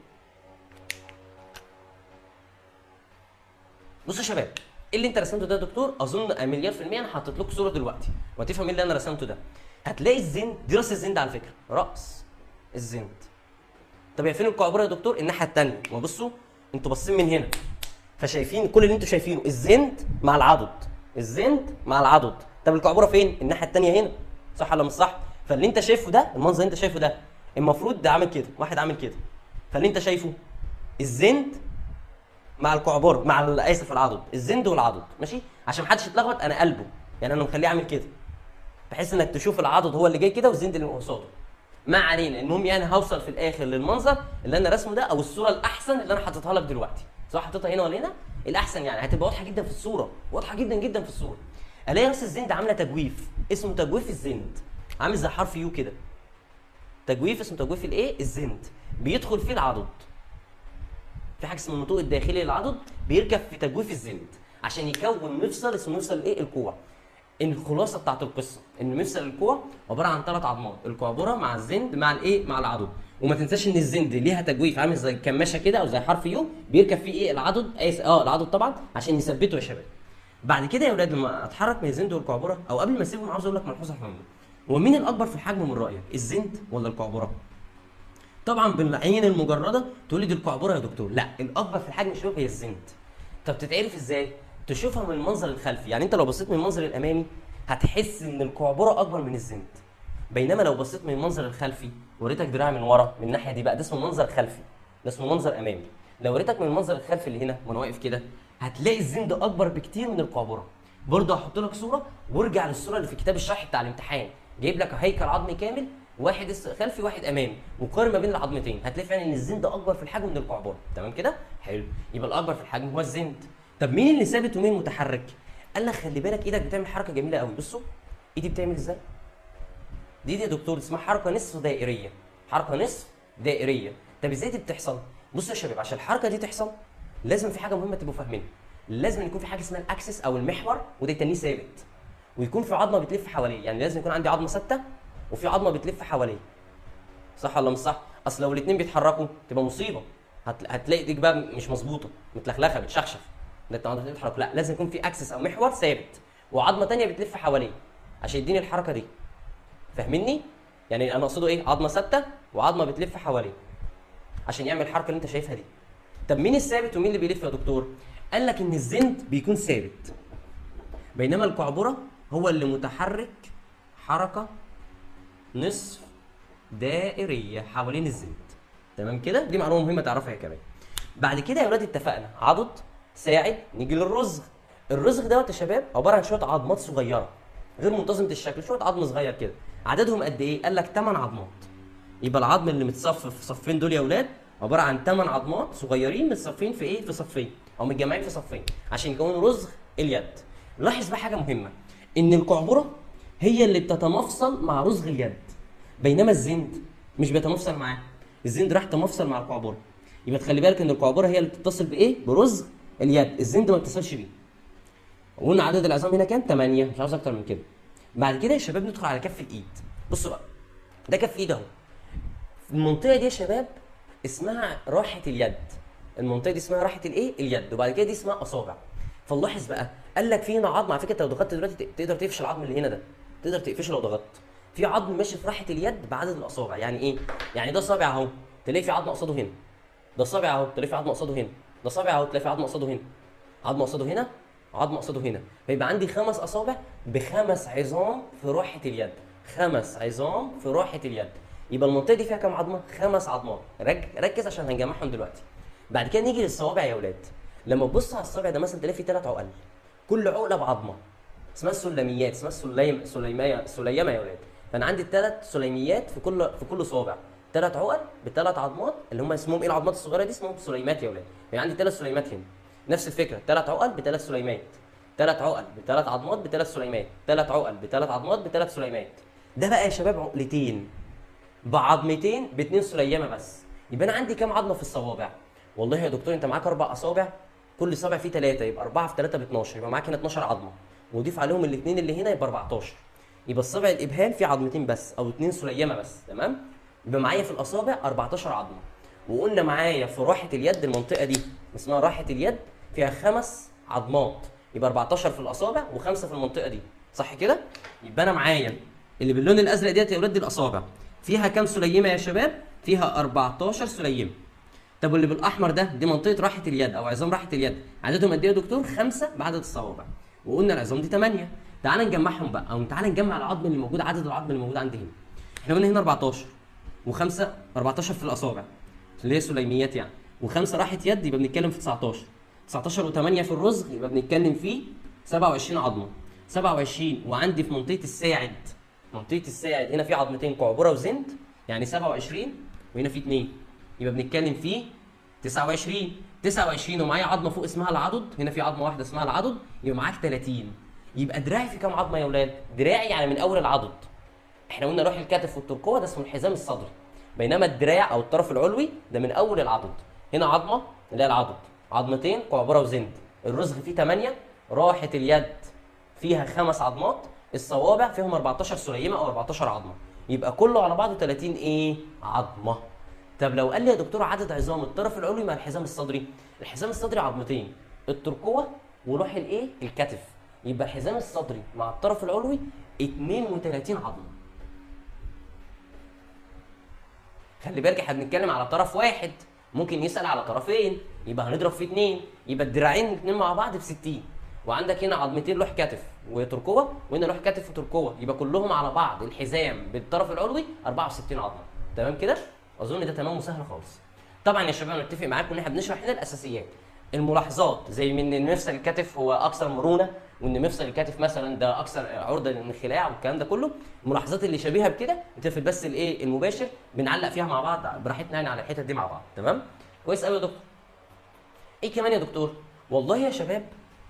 Speaker 1: بصوا يا شباب ايه اللي انت رسمته ده يا دكتور اظن مليار في الميه انا حاطط لكم صوره دلوقتي وهتفهم ايه اللي انا رسمته ده هتلاقي الزند دي راس الزند على فكره راس الزند طب هي فين القعبره يا دكتور الناحيه الثانيه ما بصوا انتوا باصين من هنا فشايفين كل اللي انتوا شايفينه الزند مع العضد الزند مع العضد طب القعبره فين الناحيه الثانيه هنا صح ولا مش صح فاللي انت شايفه ده المنظر اللي انت شايفه ده المفروض ده عامل كده واحد عامل كده فاللي انت شايفه الزند مع القعبره مع ال- اسف العضد الزند والعضد ماشي عشان محدش يتلخبط انا قلبه يعني انا مخليه عامل كده بحيث انك تشوف العضد هو اللي جاي كده والزند اللي قصاده ما علينا المهم يعني هوصل في الاخر للمنظر اللي انا رسمه ده او الصوره الاحسن اللي انا حاططها لك دلوقتي سواء حطيتها هنا ولا هنا الاحسن يعني هتبقى واضحه جدا في الصوره واضحه جدا جدا في الصوره الاقي راس الزند عامله تجويف اسمه تجويف الزند عامل زي حرف يو كده تجويف اسمه تجويف الايه الزند بيدخل فيه العضد في حاجه اسمها النطوق الداخلي للعضد بيركب في تجويف الزند عشان يكون مفصل اسمه مفصل الايه الكوع ان الخلاصه بتاعت القصه ان مفصل الكوع عباره عن ثلاث عظمات القعبره مع الزند مع الايه مع العضد وما تنساش ان الزند ليها تجويف عامل زي كماشه كده او زي حرف يو بيركب فيه ايه العضد آس- اه العضد طبعا عشان يثبته يا شباب بعد كده يا اولاد لما اتحرك من الزند والقعبره او قبل ما اسيبهم عاوز اقول لك ملحوظه مهمه هو مين الاكبر في الحجم من رايك الزند ولا القعبره طبعا بالعين المجرده تقول لي دي القعبره يا دكتور لا الاكبر في الحجم شباب هي الزند طب تتعرف ازاي تشوفها من المنظر الخلفي يعني انت لو بصيت من المنظر الامامي هتحس ان الكعبره اكبر من الزند بينما لو بصيت من المنظر الخلفي وريتك دراع من ورا من الناحيه دي بقى ده اسمه منظر خلفي ده اسمه منظر امامي لو وريتك من المنظر الخلفي اللي هنا وانا واقف كده هتلاقي الزند اكبر بكتير من القعبره برضه هحط لك صوره وارجع للصوره اللي في كتاب الشرح بتاع الامتحان جايب لك هيكل عظمي كامل واحد اس- خلفي واحد امامي وقارن ما بين العظمتين هتلاقي فعلا ان الزند اكبر في الحجم من القعبره تمام كده حلو يبقى الاكبر في الحجم هو الزند طب مين اللي ثابت ومين متحرك قال لك خلي بالك ايدك بتعمل حركه جميله قوي بصوا ايدي بتعمل ازاي دي دي يا دكتور اسمها حركه نصف دائريه حركه نصف دائريه طب ازاي دي بتحصل بصوا يا شباب عشان الحركه دي تحصل لازم في حاجه مهمه تبقوا فاهمينها لازم يكون في حاجه اسمها الاكسس او المحور وده تاني ثابت ويكون في عظمه بتلف حواليه يعني لازم يكون عندي عظمه ثابته وفي عظمه بتلف حواليه صح ولا مش صح اصل لو الاثنين بيتحركوا تبقى مصيبه هت... هتلاقي ايديك بقى مش مظبوطه متلخلخه بتشخشخ ده انت عندك بتتحرك لا لازم يكون في اكسس او محور ثابت وعظمه تانية بتلف حواليه عشان يديني الحركه دي فاهمني يعني انا اقصده ايه عظمه ثابته وعظمه بتلف حواليه عشان يعمل الحركه اللي انت شايفها دي طب مين الثابت ومين اللي بيلف يا دكتور قال لك ان الزند بيكون ثابت بينما القعبره هو اللي متحرك حركه نصف دائريه حوالين الزند تمام كده دي معلومه مهمه تعرفها يا كمان بعد كده يا ولاد اتفقنا عضد ساعد نيجي للرزغ الرزغ دوت يا شباب عباره عن شويه عظمات صغيره غير منتظمه الشكل شويه عظم صغير كده عددهم قد ايه قال لك 8 عظمات يبقى العظم اللي متصف في صفين دول يا ولاد عباره عن 8 عظمات صغيرين متصفين في ايه في صفين او متجمعين في صفين عشان يكونوا رزغ اليد لاحظ بقى حاجه مهمه ان القعبره هي اللي بتتمفصل مع رزغ اليد بينما الزند مش بيتمفصل معاه الزند راح تمفصل مع القعبره يبقى تخلي بالك ان القعبره هي اللي بتتصل بايه برزغ اليد الزند ما بتتصلش بيه وقلنا عدد العظام هنا كام 8 مش عاوز اكتر من كده بعد كده يا شباب ندخل على كف الايد بصوا بقى ده كف ايد اهو المنطقه دي يا شباب اسمها راحه اليد المنطقه دي اسمها راحه الايه اليد وبعد كده دي اسمها اصابع فنلاحظ بقى قال لك في هنا عظم على فكره لو ضغطت دلوقتي ت- تقدر تقفش العظم اللي هنا ده تقدر تقفشه لو ضغطت في عظم ماشي في راحه اليد بعدد الاصابع يعني ايه يعني ده صابع اهو تلاقي في عظم قصاده هنا ده صابع اهو تلاقي في عظم قصاده هنا ده صابع اهو تلاقي في عظم قصاده هنا عظم قصاده هنا عظم قصاده هنا فيبقى عندي خمس اصابع بخمس عظام في راحه اليد خمس عظام في راحه اليد يبقى المنطقه دي فيها كام عظمه خمس عظمات رك... ركز عشان هنجمعهم دلوقتي بعد كده نيجي للصوابع يا اولاد لما تبص على الصابع ده مثلا تلاقي فيه ثلاث عقل كل عقله بعظمه اسمها السلميات اسمها السليم سليميه سليمه يا اولاد فانا عندي ثلاث سليميات في كل في كل صابع ثلاث عقل بثلاث عظمات اللي هم اسمهم ايه العظمات الصغيره دي اسمهم سليمات يا اولاد يعني عندي ثلاث سليمات هنا نفس الفكره ثلاث عقل بثلاث سليمات ثلاث عقل بثلاث عظمات بثلاث سليمات ثلاث عقل بثلاث عظمات بثلاث سليمات ده بقى يا شباب عقلتين بعظمتين باثنين سليمه بس يبقى انا عندي كام عظمه في الصوابع والله يا دكتور انت معاك اربع اصابع كل صابع فيه ثلاثه يبقى اربعه في ثلاثه ب 12 يبقى معاك هنا 12 عظمه وضيف عليهم الاثنين اللي هنا يبقى 14 يبقى الصابع الابهام فيه عظمتين بس او اثنين سليمه بس تمام يبقى معايا في الاصابع 14 عظمه وقلنا معايا في راحه اليد المنطقه دي اسمها راحه اليد فيها خمس عظمات يبقى 14 في الاصابع وخمسه في المنطقه دي صح كده يبقى انا معايا اللي باللون الازرق ديت يا ولاد دي الاصابع فيها كام سليمه يا شباب فيها 14 سليمه طب واللي بالاحمر ده دي منطقه راحه اليد او عظام راحه اليد عددهم قد ايه يا دكتور خمسه بعدد الصوابع وقلنا العظام دي 8 تعال نجمعهم بقى او تعال نجمع العظم اللي موجود عدد العظم اللي موجود عندي هنا احنا قلنا هنا 14 وخمسه 14 في الاصابع اللي هي سليميات يعني وخمسه راحه يد يبقى بنتكلم في 19 19 و8 في الرزق يبقى بنتكلم في 27 عظمه 27 وعندي في منطقه الساعد منطقه الساعد هنا في عظمتين قعبره وزند يعني 27 وهنا في 2 يبقى بنتكلم في 29 29 ومعايا عظمه فوق اسمها العضد هنا في عظمه واحده اسمها العضد يبقى معاك 30 يبقى دراعي في كام عظمه يا اولاد دراعي يعني من اول العضد احنا قلنا روح الكتف والترقوه ده اسمه الحزام الصدري بينما الدراع او الطرف العلوي ده من اول العضد هنا عظمه اللي هي العضد عظمتين قعبره وزند الرزغ فيه 8 راحه اليد فيها خمس عظمات الصوابع فيهم 14 سليمه او 14 عظمه يبقى كله على بعضه 30 ايه عظمه طب لو قال لي يا دكتور عدد عظام الطرف العلوي مع الحزام الصدري الحزام الصدري عظمتين الترقوه وروح الايه الكتف يبقى الحزام الصدري مع الطرف العلوي 32 عظمه خلي بالك احنا بنتكلم على طرف واحد ممكن يسال على طرفين يبقى هنضرب في اتنين يبقى الدراعين الاتنين مع بعض ب 60 وعندك هنا عظمتين لوح كتف وتركوه وهنا لوح كتف وتركوه يبقى كلهم على بعض الحزام بالطرف العلوي 64 عظمه تمام كده اظن ده تمام وسهل خالص طبعا يا شباب نتفق معاكم ان احنا بنشرح هنا الاساسيات الملاحظات زي من ان مفصل الكتف هو اكثر مرونه وان مفصل الكتف مثلا ده اكثر عرضه للانخلاع والكلام ده كله الملاحظات اللي شبيهه بكده نتفق بس الايه المباشر بنعلق فيها مع بعض براحتنا يعني على الحتت دي مع بعض تمام كويس قوي يا دكتور ايه كمان يا دكتور والله يا شباب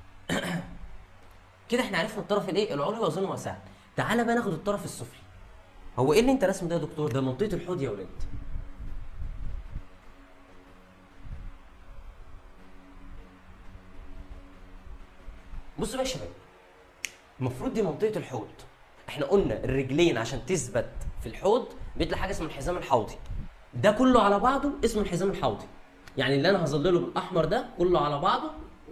Speaker 1: كده احنا عرفنا الطرف الايه العلوي واظن هو سهل تعالى بقى ناخد الطرف السفلي هو ايه اللي انت رسمه ده يا دكتور ده منطقه الحوض يا ولاد بصوا بقى يا شباب المفروض دي منطقه الحوض احنا قلنا الرجلين عشان تثبت في الحوض بيطلع حاجه اسمها الحزام الحوضي ده كله على بعضه اسمه الحزام الحوضي يعني اللي انا هظلله بالاحمر ده كله على بعضه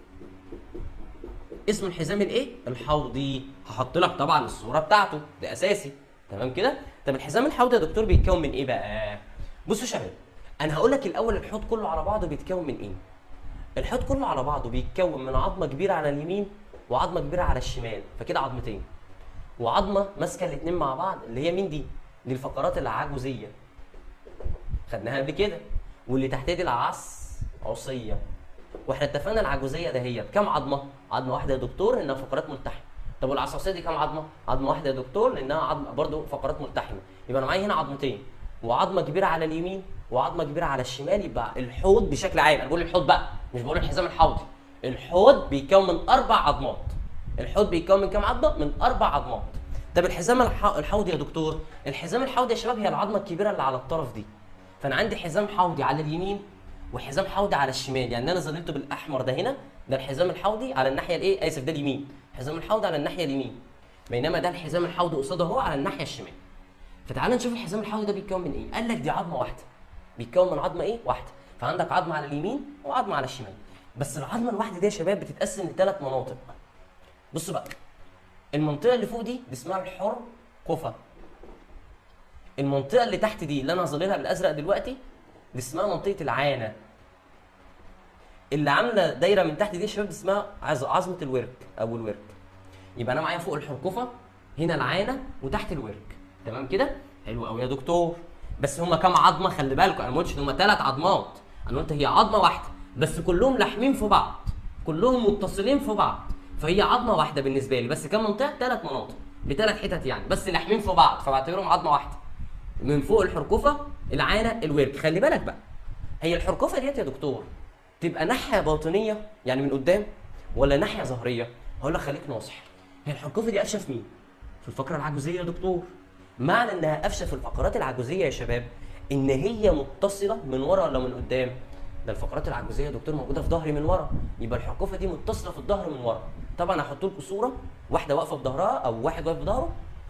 Speaker 1: اسمه الحزام الايه الحوضي هحط لك طبعا الصوره بتاعته ده اساسي تمام كده طب الحزام الحوضي يا دكتور بيتكون من ايه بقى بصوا يا شباب انا هقول لك الاول الحوض كله على بعضه بيتكون من ايه الحوض كله على بعضه بيتكون من عظمه كبيره على اليمين وعظمه كبيره على الشمال فكده عظمتين وعظمه ماسكه الاثنين مع بعض اللي هي مين دي دي الفقرات العجوزيه خدناها قبل كده واللي تحتها دي العص عصيه واحنا اتفقنا العجوزيه ده هي كام عظمه عظمه واحده يا دكتور انها فقرات ملتحمه طب والعصاصيه دي كام عظمه عظمه واحده يا دكتور لانها عظمه برضه فقرات ملتحمه يبقى انا معايا هنا عظمتين وعظمه كبيره على اليمين وعظمه كبيره على الشمال يبقى الحوض بشكل عام انا بقول الحوض بقى مش بقول الحزام الحوضي الحوض بيتكون من اربع عظمات الحوض بيتكون من كام عظمه من اربع عظمات طب الحزام الح... الحوضي يا دكتور الحزام الحوضي يا شباب هي العظمه الكبيره اللي على الطرف دي فانا عندي حزام حوضي على اليمين وحزام حوضي على الشمال يعني انا ظللته بالاحمر ده هنا ده الحزام الحوضي على الناحيه الايه اسف ده اليمين الحزام الحوضي على الناحيه اليمين بينما ده الحزام الحوضي قصاده هو على الناحيه الشمال فتعال نشوف الحزام الحوضي ده بيتكون من ايه قال لك دي عظمه واحده بيتكون من عظمه ايه واحده فعندك عظمه على اليمين وعظمه على الشمال بس العظمه الواحده دي يا شباب بتتقسم لثلاث مناطق بصوا بقى المنطقه اللي فوق دي, دي اسمها الحر قفا المنطقه اللي تحت دي اللي انا هظللها بالازرق دلوقتي دي اسمها منطقه العانه اللي عامله دايره من تحت دي يا شباب دي اسمها عظ- عظمه الورك او الورك يبقى انا معايا فوق الحرقفه هنا العانه وتحت الورك تمام كده حلو قوي يا دكتور بس هما كام عظمه خلي بالكم انا ما قلتش ان هما ثلاث عظمات انا قلت هي عظمه واحده بس كلهم لاحمين في بعض كلهم متصلين في بعض فهي عظمه واحده بالنسبه لي بس كام منطقه ثلاث مناطق بثلاث حتت يعني بس لاحمين في بعض فبعتبرهم عظمه واحده من فوق الحرقفه العانه الورك خلي بالك بقى هي الحرقفه ديت يا دكتور تبقى ناحيه باطنيه يعني من قدام ولا ناحيه ظهريه هقول لك خليك ناصح هي الحرقفه دي قفشه في مين في الفقره العجوزيه يا دكتور معنى انها قفشه في الفقرات العجوزيه يا شباب ان هي متصله من ورا ولا من قدام ده الفقرات العجوزيه يا دكتور موجوده في ظهري من ورا يبقى الحرقفه دي متصله في الظهر من ورا طبعا هحط لكم صوره واحده واقفه في ظهرها او واحد واقف في ظهره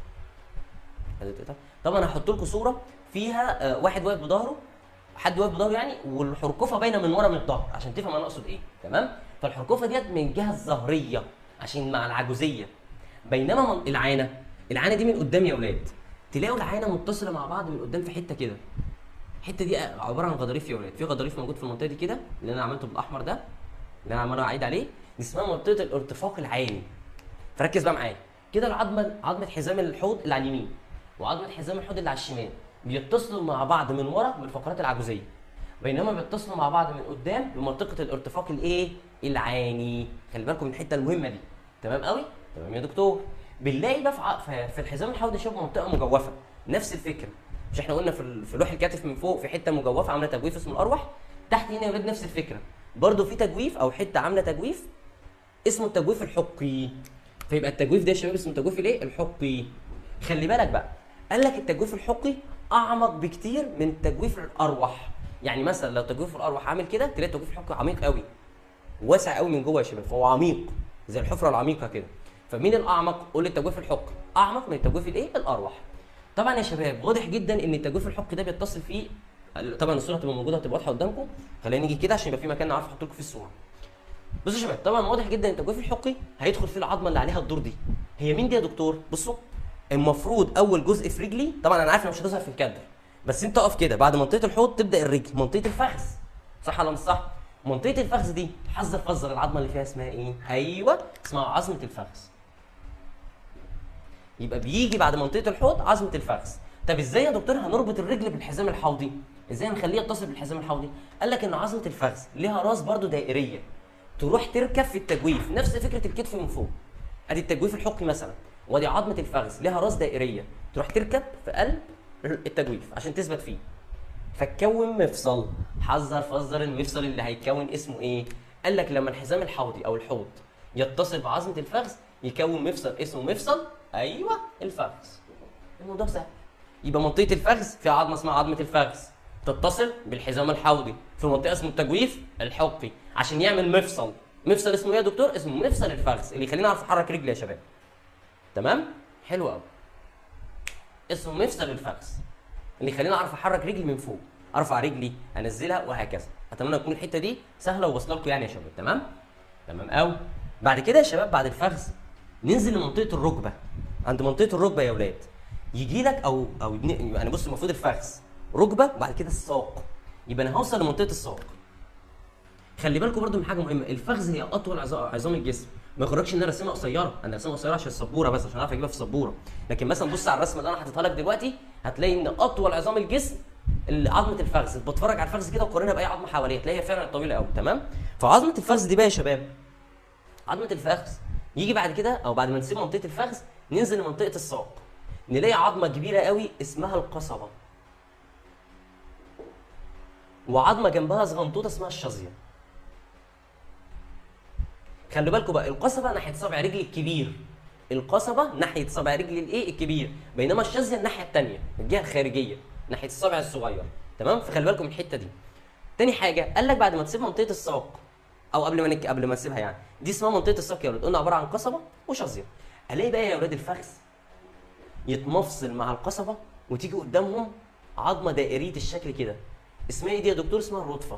Speaker 1: هتتقطع. طبعا هحط لكم صوره فيها آه، واحد واقف بظهره حد واقف بظهره يعني والحرقفه باينه من ورا من الظهر عشان تفهم انا اقصد ايه تمام فالحرقفه ديت من الجهه الظهريه عشان مع العجوزيه بينما من العانه العانه دي من قدام يا اولاد تلاقوا العانه متصله مع بعض من قدام في حته كده الحته دي عباره عن غضاريف يا اولاد في غضاريف موجود في المنطقه دي كده اللي انا عملته بالاحمر ده اللي انا عمال اعيد عليه دي اسمها منطقه الارتفاق العاني فركز بقى معايا كده العظمه عظمه حزام الحوض اللي على اليمين وعظمه حزام الحوض اللي على الشمال بيتصلوا مع بعض من ورا بالفقرات العجوزيه بينما بيتصلوا مع بعض من قدام بمنطقه الارتفاق الايه العاني خلي بالكم من الحته المهمه دي تمام قوي تمام يا دكتور بنلاقي بقى في ع- في- في الحزام الحوضي شوف منطقه مجوفه نفس الفكره مش احنا قلنا في ال- في لوح الكتف من فوق في حته مجوفه عامله تجويف اسمه الارواح تحت هنا يا ولاد نفس الفكره برضو في تجويف او حته عامله تجويف اسمه التجويف الحقي فيبقى التجويف ده يا شباب اسمه التجويف الايه الحقي خلي بالك بقى قال لك التجويف الحقي اعمق بكتير من تجويف الارواح يعني مثلا لو تجويف الارواح عامل كده تلاقي التجويف الحقي عميق قوي واسع قوي من جوه يا شباب فهو عميق زي الحفره العميقه كده فمين الاعمق قول لي التجويف الحقي اعمق من التجويف الايه الارواح طبعا يا شباب واضح جدا ان التجويف الحقي ده بيتصل فيه طبعا الصوره هتبقى موجوده هتبقى واضحه قدامكم خلينا نيجي كده عشان يبقى في مكان نعرف احط لكم فيه الصوره بصوا يا شباب طبعا واضح جدا ان التجويف الحقي هيدخل فيه العظمه اللي عليها الدور دي هي مين دي يا دكتور بصوا المفروض اول جزء في رجلي طبعا انا عارف انها مش هتظهر في الكادر بس انت اقف كده بعد منطقه الحوض تبدا الرجل منطقه الفخذ صح ولا مش صح منطقه الفخذ دي حذر فزر العظمه اللي فيها اسمها ايه ايوه اسمها عظمه الفخذ يبقى بيجي بعد منطقه الحوض عظمه الفخذ طب ازاي يا دكتور هنربط الرجل بالحزام الحوضي ازاي هنخليه يتصل بالحزام الحوضي قال لك ان عظمه الفخذ ليها راس برضو دائريه تروح تركب في التجويف نفس فكره الكتف من فوق ادي التجويف الحقي مثلا وادي عظمه الفخذ ليها راس دائريه تروح تركب في قلب التجويف عشان تثبت فيه فتكون مفصل حذر فزر المفصل اللي هيتكون اسمه ايه قال لك لما الحزام الحوضي او الحوض يتصل بعظمه الفخذ يكون مفصل اسمه مفصل ايوه الفخذ الموضوع سهل يبقى منطقه الفخذ فيها عظمه اسمها عظمه الفخذ تتصل بالحزام الحوضي في منطقه اسمه التجويف الحقي عشان يعمل مفصل مفصل اسمه ايه يا دكتور اسمه مفصل الفخذ اللي يخليني اعرف احرك رجلي يا شباب تمام حلو قوي اسمه مفصل الفخذ اللي يخليني اعرف احرك رجلي من فوق ارفع رجلي انزلها وهكذا اتمنى تكون الحته دي سهله وواصله لكم يعني يا شباب تمام تمام قوي بعد كده يا شباب بعد الفخذ ننزل لمنطقه الركبه عند منطقه الركبه يا ولاد يجي لك او او يعني بص المفروض الفخذ ركبه وبعد كده الساق يبقى انا هوصل لمنطقه الساق خلي بالكم برضو من حاجه مهمه الفخذ هي اطول عظام الجسم ما يخرجش ان انا رسمها قصيره انا رسمها قصيره عشان السبوره بس عشان اعرف اجيبها في السبوره لكن مثلا بص على الرسمه اللي انا حاططها لك دلوقتي هتلاقي ان اطول عظام الجسم عظمه الفخذ بتفرج على الفخذ كده وقارنها باي عظمه حواليها تلاقيها فعلا طويله قوي تمام فعظمه الفخذ دي بقى يا شباب عظمه الفخذ يجي بعد كده او بعد ما نسيب منطقه الفخذ ننزل لمنطقه الساق نلاقي عظمه كبيره قوي اسمها القصبه وعظمه جنبها صغنطوطه اسمها الشظيه خلي بالكم بقى القصبه ناحيه صابع رجلي الكبير القصبه ناحيه صابع رجلي الايه الكبير بينما الشظيه الناحيه الثانيه الجهه الخارجيه ناحيه الصابع الصغير تمام فخلي بالكم من الحته دي تاني حاجه قال لك بعد ما تسيب منطقه الساق او قبل ما نك... قبل ما تسيبها يعني دي اسمها منطقه الساق يا ولاد قلنا عباره عن قصبه وشظيه الاقي بقى يا ولاد الفخذ يتمفصل مع القصبه وتيجي قدامهم عظمه دائريه الشكل كده اسمها ايه دي يا دكتور اسمها الرطفه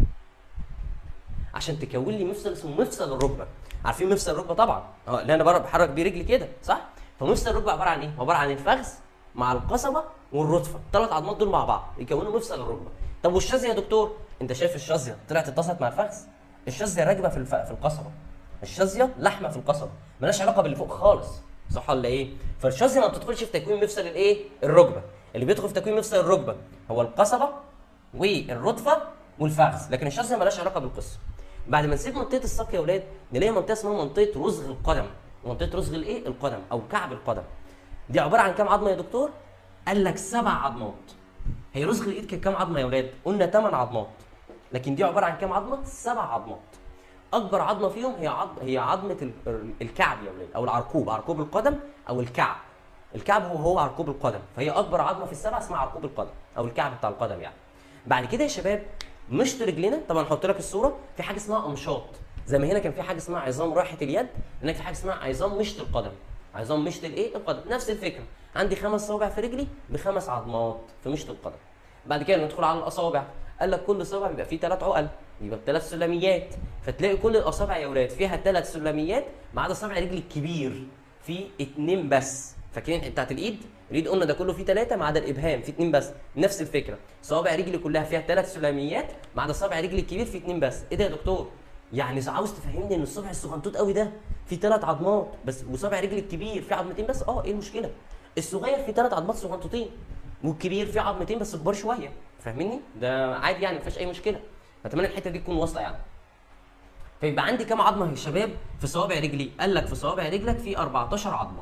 Speaker 1: عشان تكون لي مفصل اسمه مفصل الركبه عارفين مفصل الركبه طبعا اه اللي انا بحرك بيه رجلي كده صح فمفصل الركبه عباره عن ايه عباره عن الفخذ مع القصبه والرطفه الثلاث عظمات دول مع بعض يكونوا مفصل الركبه طب والشظيه يا دكتور انت شايف الشظيه طلعت اتصلت مع الفخذ الشظيه راكبه في الف... في القصبه الشظيه لحمه في القصبه مالهاش علاقه باللي فوق خالص صح ولا ايه فالشظيه ما بتدخلش في تكوين مفصل الايه الركبه اللي بيدخل في تكوين مفصل الركبه هو القصبه والرطفه والفخذ لكن الشظيه مالهاش علاقه بالقصه بعد ما نسيب منطقه الساق يا اولاد نلاقي منطقه اسمها منطقه رزغ القدم منطقه رزغ الايه القدم او كعب القدم دي عباره عن كام عظمه يا دكتور قال لك سبع عظمات هي رزغ الايد كانت كام عظمه يا اولاد قلنا ثمان عظمات لكن دي عباره عن كام عظمه سبع عظمات اكبر عظمه فيهم هي عظم هي عظمه الكعب يا اولاد او العرقوب عرقوب القدم او الكعب الكعب هو هو عرقوب القدم فهي اكبر عظمه في السبع اسمها عرقوب القدم او الكعب بتاع القدم يعني بعد كده يا شباب مشط رجلنا طبعا هحط لك الصوره في حاجه اسمها امشاط زي ما هنا كان في حاجه اسمها عظام راحه اليد هناك في حاجه اسمها عظام مشط القدم عظام مشط الايه القدم نفس الفكره عندي خمس صوابع في رجلي بخمس عظمات في مشط القدم بعد كده ندخل على الاصابع قال لك كل صابع بيبقى فيه ثلاث عقل يبقى بثلاث سلميات فتلاقي كل الاصابع يا اولاد فيها ثلاث سلميات ما عدا صابع رجلي الكبير فيه اتنين بس فاكرين بتاعت الايد اليد قلنا ده كله فيه ثلاثه ما عدا الابهام فيه اثنين بس نفس الفكره صوابع رجلي كلها فيها ثلاث سلاميات ما عدا صابع رجلي الكبير فيه اثنين بس ايه ده يا دكتور يعني عاوز تفهمني ان الصبع الصغنطوط قوي ده فيه ثلاث عظمات بس وصابع رجلي الكبير فيه عظمتين بس اه ايه المشكله الصغير فيه ثلاث عظمات صغنطوطين والكبير فيه عظمتين بس كبار شويه فاهمني ده عادي يعني ما فيهاش اي مشكله اتمنى الحته دي تكون واصله يعني فيبقى عندي كام عظمه يا شباب في صوابع رجلي قال لك في صوابع رجلك في 14 عظمه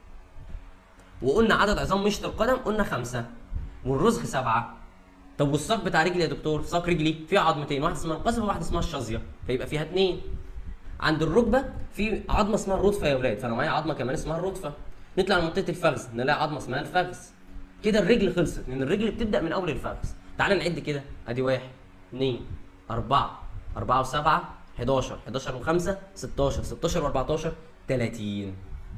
Speaker 1: وقلنا عدد عظام مشط القدم قلنا خمسه والرزق سبعه طب والساق بتاع رجلي يا دكتور ساق رجلي فيه عظمتين واحده اسمها القصبه وواحده اسمها الشظيه فيبقى فيها اثنين عند الركبه في عظمه اسمها الرطفه يا ولاد فانا معايا عظمه كمان اسمها الرطفه نطلع لمنطقه الفخذ نلاقي عظمه اسمها الفخذ كده الرجل خلصت لان الرجل بتبدا من اول الفخذ تعال نعد كده ادي واحد اثنين اربعه اربعه وسبعه 11 11 و5 16 16 و14 30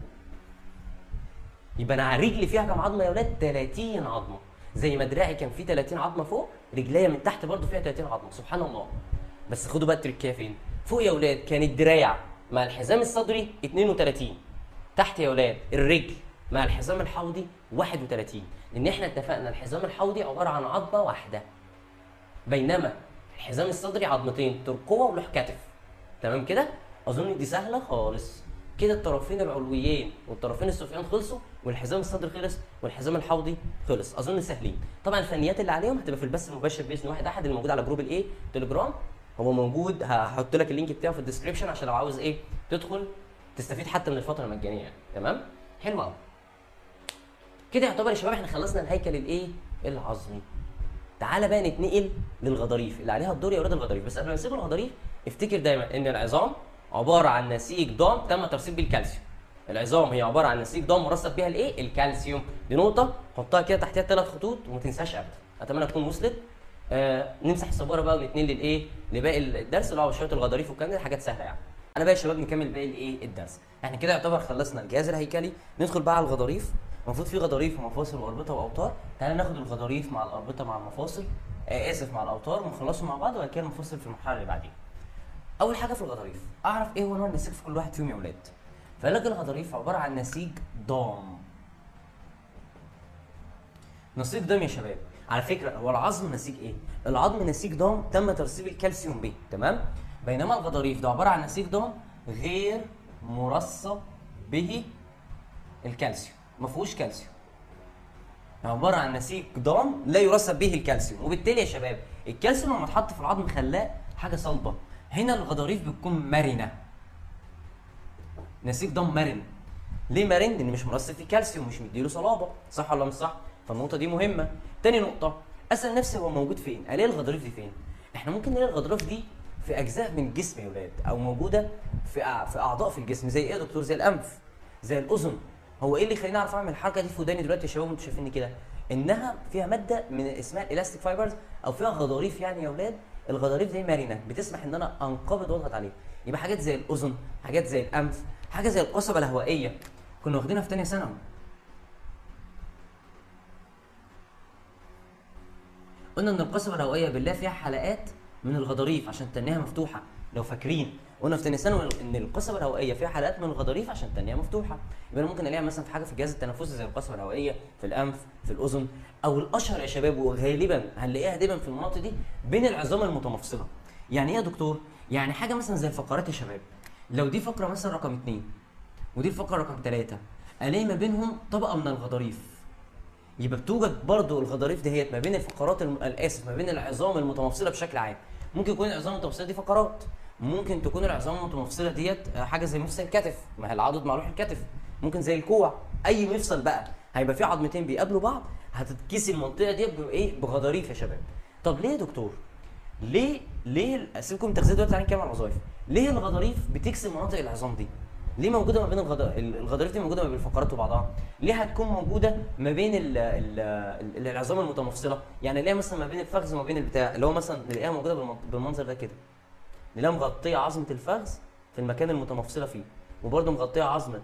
Speaker 1: يبقى انا على رجلي فيها كام عظمه يا ولاد 30 عظمه زي ما دراعي كان فيه 30 عظمه فوق رجليا من تحت برضو فيها 30 عظمه سبحان الله بس خدوا بقى التركيه فين فوق يا ولاد كان الدراع مع الحزام الصدري 32 تحت يا ولاد الرجل مع الحزام الحوضي 31 لان احنا اتفقنا الحزام الحوضي عباره عن عظمه واحده بينما الحزام الصدري عظمتين ترقوه وله كتف تمام كده اظن دي سهله خالص كده الطرفين العلويين والطرفين السفليين خلصوا والحزام الصدري خلص والحزام الحوضي خلص اظن سهلين طبعا الفنيات اللي عليهم هتبقى في البث المباشر باذن واحد احد اللي موجود على جروب الايه تليجرام هو موجود هحط لك اللينك بتاعه في الديسكربشن عشان لو عاوز ايه تدخل تستفيد حتى من الفتره المجانيه يعني تمام حلو قوي كده يعتبر يا شباب احنا خلصنا الهيكل الايه العظمي تعالى بقى نتنقل للغضاريف اللي عليها الدور يا ولاد الغضاريف بس قبل ما نسيب الغضاريف افتكر دايما ان العظام عباره عن نسيج ضام تم ترسيب بالكالسيوم العظام هي عباره عن نسيج ضام مرسب بيها الايه الكالسيوم دي نقطه حطها كده تحتها ثلاث خطوط وما تنساش ابدا اتمنى تكون وصلت آه نمسح السبوره بقى ونتنقل للايه لباقي الدرس اللي هو شويه الغضاريف والكلام ده حاجات سهله يعني انا بقى يا شباب نكمل باقي الايه الدرس احنا كده يعتبر خلصنا الجهاز الهيكلي ندخل بقى على الغضاريف المفروض في غضاريف ومفاصل واربطه واوتار تعالى ناخد الغضاريف مع الاربطه مع المفاصل آه اسف مع الاوتار ونخلصهم مع بعض وبعد كده المفاصل في المرحله اللي بعديها اول حاجه في الغضاريف اعرف ايه هو نوع النسيج في كل واحد فيهم يا اولاد فقال لك الغضاريف عباره عن نسيج ضام نسيج ضام يا شباب على فكره هو العظم نسيج ايه العظم نسيج ضام تم ترسيب الكالسيوم به تمام بينما الغضاريف ده عباره عن نسيج ضام غير مرسب به الكالسيوم ما فيهوش كالسيوم عباره عن نسيج ضام لا يرسب به الكالسيوم وبالتالي يا شباب الكالسيوم لما اتحط في العظم خلاه حاجه صلبه هنا الغضاريف بتكون مرنه نسيج ضم مرن ليه مرن؟ لان مش مرسب فيه كالسيوم مش مديله صلابه صح ولا مش صح؟ فالنقطه دي مهمه تاني نقطه اسال نفسي هو موجود فين؟ الاقي الغضاريف دي فين؟ احنا ممكن نلاقي الغضاريف دي في اجزاء من الجسم يا ولاد او موجوده في أع- في اعضاء في الجسم زي ايه يا دكتور؟ زي الانف زي الاذن هو ايه اللي يخليني اعرف اعمل الحركه دي في وداني دلوقتي يا شباب وانتوا شايفيني كده؟ انها فيها ماده من اسمها الالاستيك فايبرز او فيها غضاريف يعني يا ولاد الغضاريف دي مرنه بتسمح ان انا انقبض واضغط عليها يبقى حاجات زي الاذن حاجات زي الانف حاجه زي القصبه الهوائيه كنا واخدينها في ثانيه ثانوي قلنا ان القصبه الهوائيه بالله فيها حلقات من الغضاريف عشان تنيها مفتوحه لو فاكرين قلنا في ثانيه ثانوي ان القصبه الهوائيه فيها حلقات من الغضاريف عشان تنيها مفتوحه يبقى انا ممكن الاقيها مثلا في حاجه في الجهاز التنفسي زي القصبه الهوائيه في الانف في الاذن او الاشهر يا شباب وغالبا هنلاقيها دايما في المناطق دي بين العظام المتمفصله يعني ايه يا دكتور يعني حاجه مثلا زي الفقرات يا شباب لو دي فقره مثلا رقم اثنين ودي الفقره رقم ثلاثة الاقي ما بينهم طبقه من الغضاريف يبقى بتوجد برضو الغضاريف دهيت ما بين الفقرات الم... الاسف ما بين العظام المتمفصله بشكل عام ممكن يكون العظام المتمفصله دي فقرات ممكن تكون العظام المتمفصله ديت آه، حاجه زي مفصل الكتف ما هي العضد مع لوح الكتف ممكن زي الكوع اي مفصل بقى هيبقى فيه عظمتين بيقابلوا بعض هتتكسي المنطقه دي بايه بغضاريف يا شباب طب ليه يا دكتور ليه ليه اسيبكم تغذيه دلوقتي تعالى نتكلم عن الوظائف ليه الغضاريف بتكسر مناطق العظام دي ليه موجوده ما بين الغض... الغضاريف دي موجوده ما بين الفقرات وبعضها ليه هتكون موجوده ما بين ال... ال... ال- العظام المتمفصله يعني نلاقيها مثلا ما بين الفخذ وما بين البتاع اللي هو مثلا نلاقيها موجوده بالمن... بالمنظر ده كده نلاقيها مغطيه عظمه الفخذ في المكان المتمفصله فيه وبرده مغطيه عظمه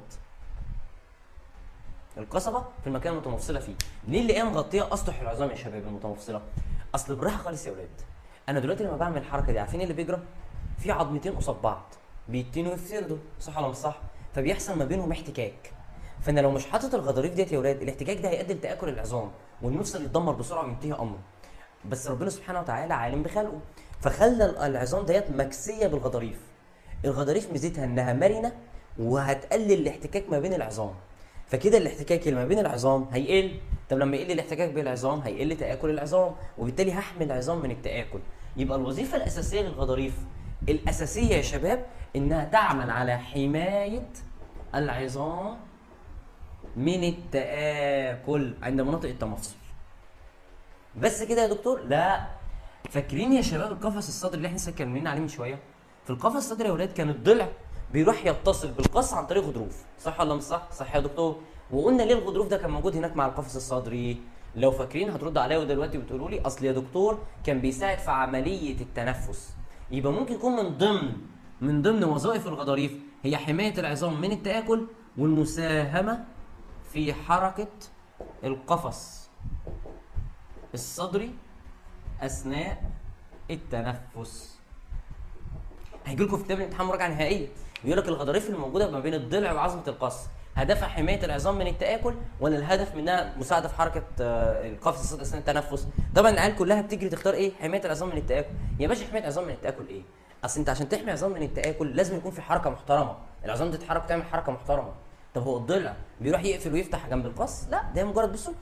Speaker 1: القصبه في المكان المتمفصله فيه ليه نلاقيها مغطيه اسطح العظام يا شباب المتمفصله اصل بالراحه خالص يا ولاد انا دلوقتي لما بعمل الحركه دي عارفين إيه اللي بيجرى في عظمتين قصاد بعض بيتنوا ويفردوا صح ولا مش صح فبيحصل ما بينهم احتكاك فانا لو مش حاطط الغضاريف ديت يا ولاد الاحتكاك ده هيؤدي لتاكل العظام والمفصل يتدمر بسرعه وينتهي امره بس ربنا سبحانه وتعالى عالم بخلقه فخلى ال- العظام ديت مكسيه بالغضاريف الغضاريف ميزتها انها مرنه وهتقلل الاحتكاك ما بين العظام فكده الاحتكاك اللي ما بين العظام هيقل طب لما يقل الاحتكاك بين العظام هيقل تاكل العظام وبالتالي هحمي العظام من التاكل يبقى الوظيفه الاساسيه للغضاريف الاساسيه يا شباب انها تعمل على حمايه العظام من التاكل عند مناطق التمفصل بس كده يا دكتور لا فاكرين يا شباب القفص الصدري اللي احنا لسه اتكلمنا عليه من شويه في القفص الصدري يا ولاد كان الضلع بيروح يتصل بالقص عن طريق غضروف صح ولا مش صح صح يا دكتور وقلنا ليه الغضروف ده كان موجود هناك مع القفص الصدري لو فاكرين هترد عليا دلوقتي وتقولوا لي اصل يا دكتور كان بيساعد في عمليه التنفس يبقى ممكن يكون من ضمن من ضمن وظائف الغضاريف هي حمايه العظام من التاكل والمساهمه في حركه القفص الصدري اثناء التنفس هيجي لكم في كتاب الامتحان مراجعه نهائيه بيقول لك الغضاريف اللي موجوده ما بين الضلع وعظمه القص هدفها حمايه العظام من التاكل ولا الهدف منها مساعده في حركه آه، القفز الصوت اثناء التنفس طبعا العيال كلها بتجري تختار ايه حمايه العظام من التاكل يا باشا حمايه العظام من التاكل ايه اصل انت عشان تحمي عظام من التاكل لازم يكون في حركه محترمه العظام تتحرك تعمل حركه محترمه طب هو الضلع بيروح يقفل ويفتح جنب القص لا ده مجرد بصوا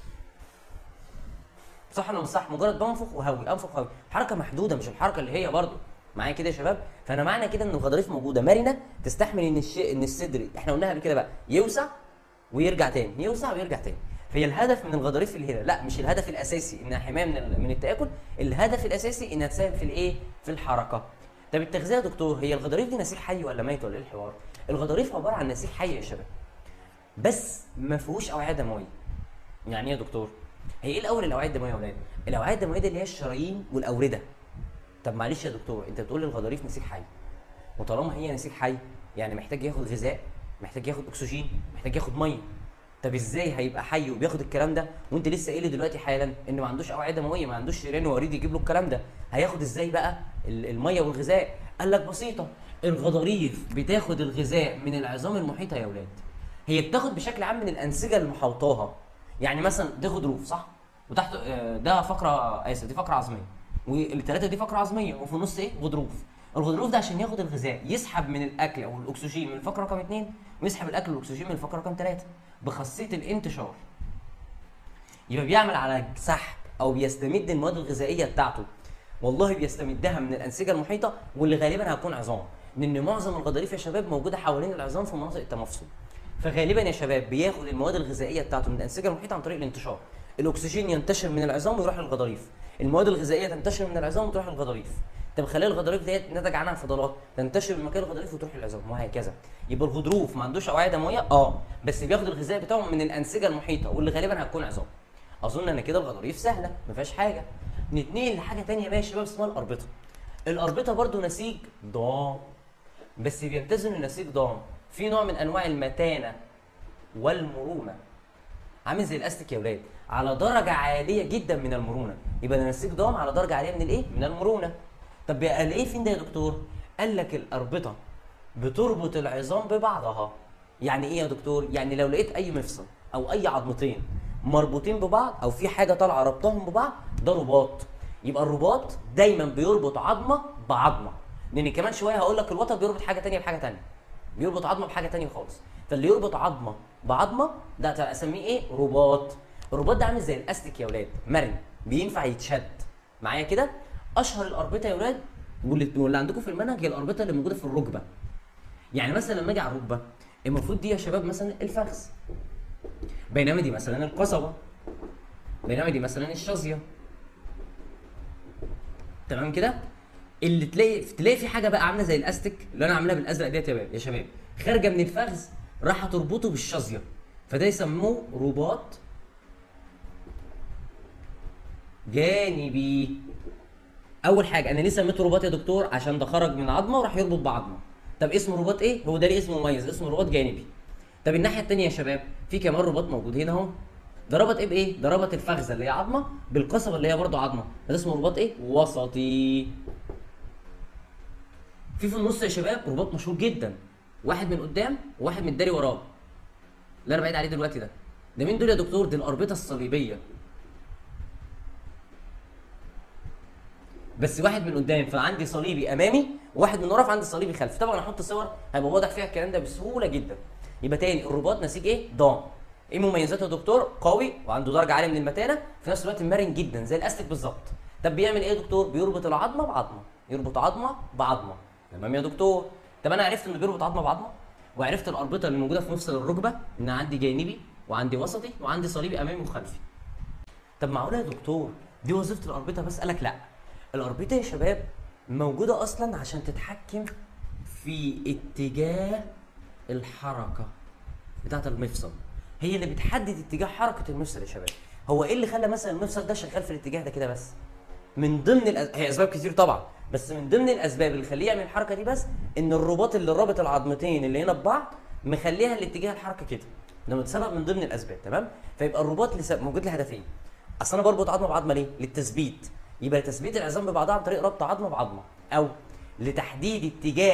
Speaker 1: صح ولا مش صح مجرد بنفخ وهوي انفخ وهوي حركه محدوده مش الحركه اللي هي برضه معايا كده يا شباب فانا معنى كده ان الغضاريف موجوده مرنه تستحمل ان الشيء ان الصدر احنا قلناها قبل كده بقى يوسع ويرجع تاني يوسع ويرجع تاني فهي الهدف من الغضاريف اللي هنا لا مش الهدف الاساسي انها حمايه من ال- من التاكل الهدف الاساسي انها تساهم في الايه في الحركه طب التغذيه يا دكتور هي الغضاريف دي نسيج حي ولا ميت ولا ايه الحوار الغضاريف عباره عن نسيج حي يا شباب بس ما فيهوش اوعيه دمويه يعني ايه يا دكتور هي ايه الاول الاوعيه الدمويه يا ولاد الاوعيه الدمويه دي اللي هي الشرايين والاورده طب معلش يا دكتور انت بتقول لي الغضاريف نسيج حي وطالما هي نسيج حي يعني محتاج ياخد غذاء محتاج ياخد اكسجين محتاج ياخد ميه طب ازاي هيبقى حي وبياخد الكلام ده وانت لسه قايل لي دلوقتي حالا ان ما عندوش اوعيه دمويه ما عندوش شريان ووريد يجيب له الكلام ده هياخد ازاي بقى ال- الميه والغذاء قال لك بسيطه الغضاريف بتاخد الغذاء من العظام المحيطه يا اولاد هي بتاخد بشكل عام من الانسجه اللي محوطاها يعني مثلا دي غضروف صح وتحت آه، ده فقره اسف دي فقره عظميه والثلاثه دي فقره عظميه وفي النص ايه غضروف الغضروف ده عشان ياخد الغذاء يسحب من الاكل او الاكسجين من الفقره رقم اثنين ويسحب الاكل والاكسجين من الفقره رقم ثلاثه بخاصيه الانتشار يبقى بيعمل على سحب او بيستمد المواد الغذائيه بتاعته والله بيستمدها من الانسجه المحيطه واللي غالبا هتكون عظام لان معظم الغضاريف يا شباب موجوده حوالين العظام في مناطق التمفصل فغالبا يا شباب بياخد المواد الغذائيه بتاعته من الانسجه المحيطه عن طريق الانتشار الاكسجين ينتشر من العظام ويروح للغضاريف المواد الغذائيه تنتشر من العظام وتروح للغضاريف طب خلال الغضاريف ديت نتج عنها فضلات تنتشر من مكان الغضاريف وتروح للعظام وهكذا يبقى الغضروف ما عندوش اوعيه دمويه اه بس بياخد الغذاء بتاعه من الانسجه المحيطه واللي غالبا هتكون عظام اظن ان كده الغضاريف سهله ما فيهاش حاجه نتنقل لحاجه تانية بقى يا شباب اسمها الاربطه الاربطه برضو نسيج ضام بس بيمتازن النسيج ضام في نوع من انواع المتانه والمرونه عامل زي الاستيك يا ولاد على درجه عاليه جدا من المرونه يبقى ده نسيج ضام على درجه عاليه من الايه من المرونه طب قال ايه فين ده يا دكتور قال لك الاربطه بتربط العظام ببعضها يعني ايه يا دكتور يعني لو لقيت اي مفصل او اي عظمتين مربوطين ببعض او في حاجه طالعه ربطهم ببعض ده رباط يبقى الرباط دايما بيربط عظمه بعظمه لان كمان شويه هقول لك الوتر بيربط حاجه تانية بحاجه تانية بيربط عظمه بحاجه تانية خالص فاللي يربط عظمه بعظمه ده اسميه ايه رباط الرباط ده عامل زي الاستيك يا ولاد مرن بينفع يتشد معايا كده اشهر الاربطه يا ولاد واللي واللي عندكم في المنهج هي الاربطه اللي موجوده في الركبه يعني مثلا لما اجي على الركبه المفروض دي يا شباب مثلا الفخذ بينما دي مثلا القصبه بينما دي مثلا الشظيه تمام كده اللي تلاقي تلاقي في حاجه بقى عامله زي الاستيك اللي انا عاملها بالازرق ديت يا شباب يا شباب خارجه من الفخذ راح تربطه بالشظيه فده يسموه رباط جانبي اول حاجه انا ليه سميته رباط يا دكتور عشان ده خرج من عظمه وراح يربط بعظمه طب اسمه رباط ايه هو ده ليه اسمه مميز اسمه رباط جانبي طب الناحيه الثانيه يا شباب في كمان رباط موجود هنا اهو ده ربط ايه بايه ده ربط الفخذه اللي هي عظمه بالقصبه اللي هي برضه عظمه ده اسمه رباط ايه وسطي في في النص يا شباب رباط مشهور جدا واحد من قدام وواحد من الداري وراه اللي انا بعيد عليه دلوقتي ده ده مين دول يا دكتور دي الاربطه الصليبيه بس واحد من قدام فعندي صليبي امامي وواحد من ورا فعندي صليبي خلفي طبعا احط صور هيبقى واضح فيها الكلام ده بسهوله جدا يبقى تاني الرباط نسيج ايه ضام ايه مميزاته يا دكتور قوي وعنده درجه عاليه من المتانه في نفس الوقت مرن جدا زي الاستيك بالظبط طب بيعمل ايه يا دكتور بيربط العظمه بعظمه يربط عظمه بعظمه تمام يا دكتور طب انا عرفت انه بيربط عظمه بعظمه وعرفت الاربطه اللي موجوده في مفصل الركبه ان عندي جانبي وعندي وسطي وعندي صليبي امامي وخلفي طب معقوله يا دكتور دي وظيفه الاربطه بس قالك لا الاربطه يا شباب موجوده اصلا عشان تتحكم في اتجاه الحركه بتاعه المفصل هي اللي بتحدد اتجاه حركه المفصل يا شباب هو ايه اللي خلى مثلا المفصل ده شغال في الاتجاه ده كده بس من ضمن الأز... هي اسباب كتير طبعا بس من ضمن الاسباب اللي خليه يعمل الحركه دي بس ان الرباط اللي رابط العظمتين اللي هنا ببعض مخليها الاتجاه الحركه كده ده سبب من ضمن الاسباب تمام فيبقى الرباط لسبب موجود لهدفين اصل انا بربط عظمه بعظمه ليه للتثبيت يبقى لتثبيت العظام ببعضها عن طريق ربط عظمه بعظمه او لتحديد اتجاه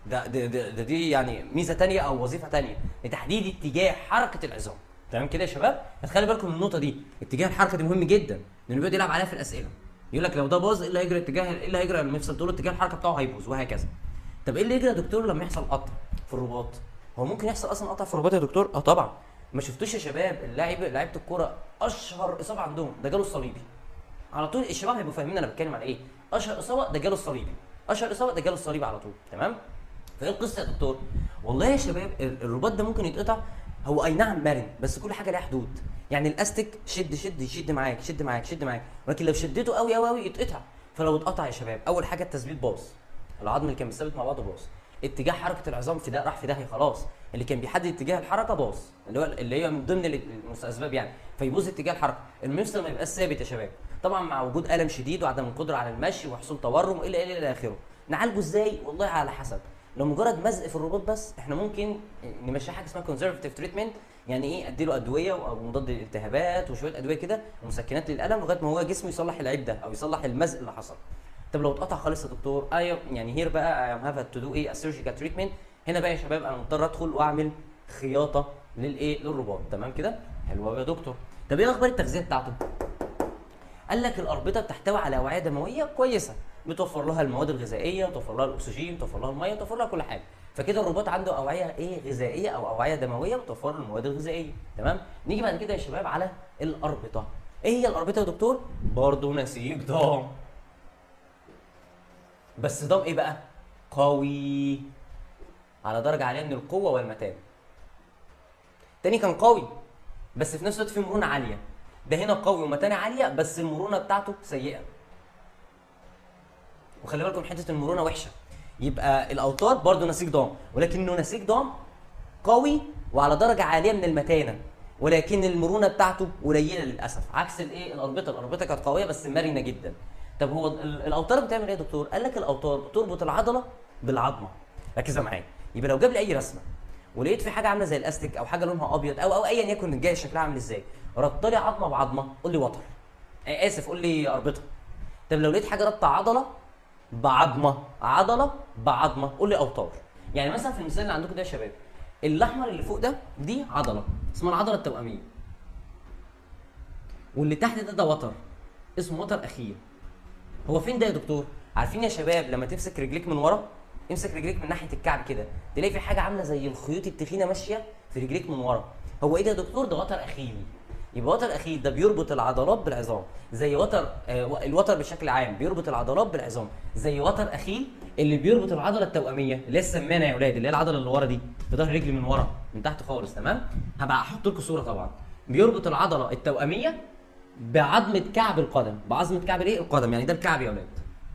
Speaker 1: ده ده, ده, ده دي يعني ميزه تانية او وظيفه تانية لتحديد اتجاه حركه العظام تمام كده يا شباب خلي بالكم من النقطه دي اتجاه الحركه دي مهم جدا لانه بيقعد يلعب عليها في الاسئله يقول لك لو ده باظ ايه اللي هيجري اتجاه ايه اللي هيجري لما يفصل تقول له اتجاه الحركه بتاعه هيبوظ وهكذا طب ايه اللي يجري يا دكتور لما يحصل قطع في الرباط هو ممكن يحصل اصلا قطع في الرباط يا دكتور اه طبعا ما شفتوش يا شباب اللاعب لعيبه الكوره اشهر اصابه عندهم ده جاله الصليبي على طول الشباب هيبقوا فاهمين انا بتكلم على ايه اشهر اصابه ده جاله الصليبي اشهر اصابه ده جاله الصليبي على طول تمام فايه القصه يا دكتور والله يا شباب ال- الرباط ده ممكن يتقطع هو اي نعم مرن بس كل حاجه ليها حدود يعني الاستيك شد شد يشد معاك شد معاك شد معاك ولكن لو شدته قوي قوي قوي يتقطع فلو اتقطع يا شباب اول حاجه التثبيت باظ العظم اللي كان بيثبت مع بعضه باظ اتجاه حركه العظام في ده راح في داهيه خلاص اللي كان بيحدد اتجاه الحركه باظ اللي هو اللي هي من ضمن ال- الاسباب يعني فيبوظ اتجاه الحركه المفصل ما يبقاش ثابت يا شباب طبعا مع وجود الم شديد وعدم القدره على المشي وحصول تورم الى الى الى اخره نعالجه ازاي والله على حسب لو مجرد مزق في الرباط بس احنا ممكن نمشي حاجه اسمها كونزرفتيف تريتمنت يعني ايه اديله ادويه او مضاد للالتهابات وشويه ادويه كده ومسكنات للالم لغايه ما هو جسمه يصلح العيب ده او يصلح المزق اللي حصل طب لو اتقطع خالص يا دكتور اي يعني هير بقى اي ام هاف تو دو ايه سيرجيكال تريتمنت هنا بقى يا شباب انا مضطر ادخل واعمل خياطه للايه للرباط تمام كده حلو قوي يا دكتور طب ايه اخبار التغذيه بتاعته قال لك الاربطه بتحتوي على اوعيه دمويه كويسه بتوفر لها المواد الغذائيه بتوفر لها الاكسجين بتوفر لها الميه بتوفر لها كل حاجه فكده الرباط عنده اوعيه ايه غذائيه او اوعيه دمويه بتوفر له المواد الغذائيه تمام نيجي بعد كده يا شباب على الاربطه ايه هي الاربطه يا دكتور برضه نسيج ضام بس ضم ايه بقى قوي على درجه عاليه من القوه والمتانه تاني كان قوي بس في نفس الوقت فيه مرونه عاليه ده هنا قوي ومتانه عاليه بس المرونه بتاعته سيئه وخلي بالكم حته المرونه وحشه يبقى الاوتار برضه نسيج ضام ولكنه نسيج ضام قوي وعلى درجه عاليه من المتانه ولكن المرونه بتاعته قليله للاسف عكس الايه الاربطه الاربطه كانت قويه بس مرنه جدا طب هو ال- الاوتار بتعمل ايه يا دكتور قال لك الاوتار بتربط العضله بالعظمه ركز معايا يبقى لو جاب لي اي رسمه ولقيت في حاجه عامله زي الاستيك او حاجه لونها ابيض او او ايا يكن جاي شكلها عامل ازاي ربط لي عظمه بعظمه قول لي وتر آه، اسف قول لي اربطه طب لو لقيت حاجه رابطه عضله بعظمه عضله بعظمه قول لي اوتار يعني مثلا في المثال اللي عندكم ده يا شباب الاحمر اللي فوق ده دي عضله اسمها العضله التوأميه واللي تحت ده ده وتر اسمه وتر اخير هو فين ده يا دكتور عارفين يا شباب لما تمسك رجليك من ورا امسك رجليك من ناحيه الكعب كده تلاقي في حاجه عامله زي الخيوط التخينه ماشيه في رجليك من ورا هو ايه ده يا دكتور ده وتر اخيل يبقى وتر اخيل ده بيربط العضلات بالعظام زي وتر آه الوتر بشكل عام بيربط العضلات بالعظام زي وتر اخيل اللي بيربط العضله التوأميه اللي هي السمانه يا اولاد اللي هي العضله اللي ورا دي في ظهر رجلي من ورا من تحت خالص تمام هبقى احط لكم صوره طبعا بيربط العضله التوأميه بعظمه كعب القدم بعظمه كعب الايه القدم يعني ده الكعب يا اولاد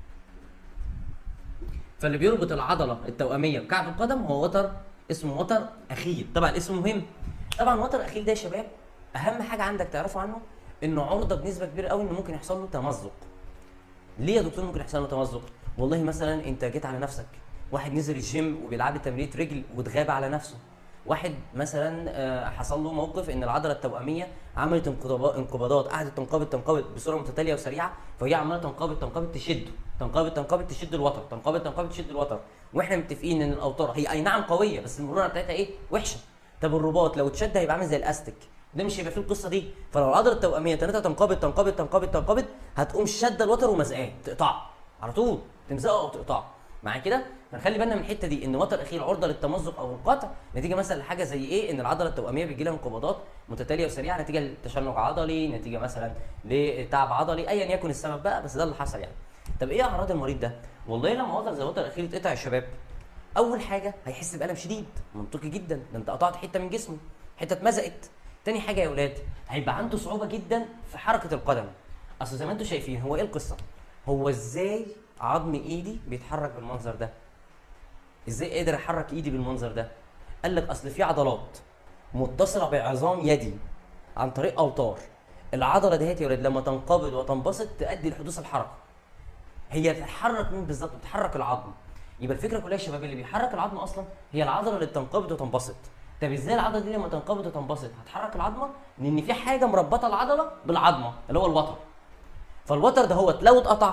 Speaker 1: فاللي بيربط العضله التوأميه بكعب القدم هو وتر اسمه وتر اخيل طبعا اسمه مهم طبعا وتر اخيل ده يا شباب اهم حاجه عندك تعرفوا عنه انه عرضه بنسبه كبيره قوي انه ممكن يحصل له تمزق ليه يا دكتور ممكن يحصل له تمزق والله مثلا انت جيت على نفسك واحد نزل الجيم وبيلعب تمرينه رجل واتغاب على نفسه واحد مثلا آه، حصل له موقف ان العضله التوأميه عملت انقباضات انقباضات قعدت تنقبض تنقبض بصوره متتاليه وسريعه فهي عماله تنقبض تنقبض تشده تنقبض تنقبض تشد الوتر تنقبض تنقبض تشد الوتر واحنا متفقين ان الاوتار هي اي نعم قويه بس المرونه بتاعتها ايه وحشه طب الرباط لو اتشد هيبقى عامل زي الاستيك ده مش هيبقى فيه القصه دي فلو العضله التوأميه تنتها تنقبض تنقبض تنقبض تنقبض هتقوم شاده الوتر ومزقاه تقطعه على طول تمزقه او تقطعه معايا كده فنخلي بالنا من الحته دي ان وتر اخير عرضه للتمزق او القطع نتيجه مثلا لحاجه زي ايه ان العضله التوأميه بيجي لها انقباضات متتاليه وسريعه نتيجه لتشنج عضلي نتيجه مثلا لتعب عضلي ايا يكن السبب بقى بس ده اللي حصل يعني طب ايه اعراض المريض ده والله لما وتر زي وتر الاخير اتقطع يا شباب اول حاجه هيحس بالم شديد منطقي جدا ده انت قطعت حته من جسمه حته اتمزقت تاني حاجه يا اولاد هيبقى عنده صعوبه جدا في حركه القدم اصل زي ما انتم شايفين هو ايه القصه هو ازاي عظم ايدي بيتحرك بالمنظر ده ازاي قادر احرك ايدي بالمنظر ده قال لك اصل في عضلات متصله بعظام يدي عن طريق اوتار العضله دهيت يا ولاد لما تنقبض وتنبسط تؤدي لحدوث الحركه هي تتحرك مين بالظبط بتحرك العظم يبقى الفكره كلها يا شباب اللي بيحرك العظم اصلا هي العضله اللي بتنقبض وتنبسط طب ازاي العضله دي لما تنقبض وتنبسط هتحرك العظمه لان في حاجه مربطه العضله بالعظمه اللي هو الوتر فالوتر ده هو لو اتقطع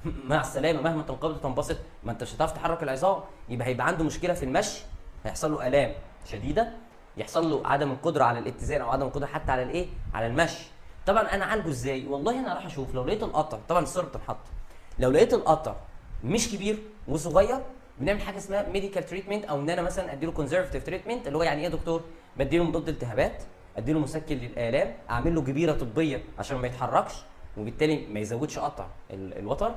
Speaker 1: مع السلامه مهما تنقبض وتنبسط ما انت مش هتعرف تحرك العظام يبقى هيبقى عنده مشكله في المشي هيحصل له الام شديده يحصل له عدم القدره على الاتزان او عدم القدره حتى على الايه على المشي طبعا انا اعالجه ازاي والله انا راح اشوف لو لقيت القطع طبعا الصوره بتنحط لو لقيت القطع مش كبير وصغير بنعمل حاجه اسمها ميديكال تريتمنت او ان انا مثلا اديله كونزرفتيف تريتمنت اللي هو يعني ايه يا دكتور بديله مضاد التهابات اديله مسكن للالام اعمل له جبيره طبيه عشان ما يتحركش وبالتالي ما يزودش قطع ال- الوتر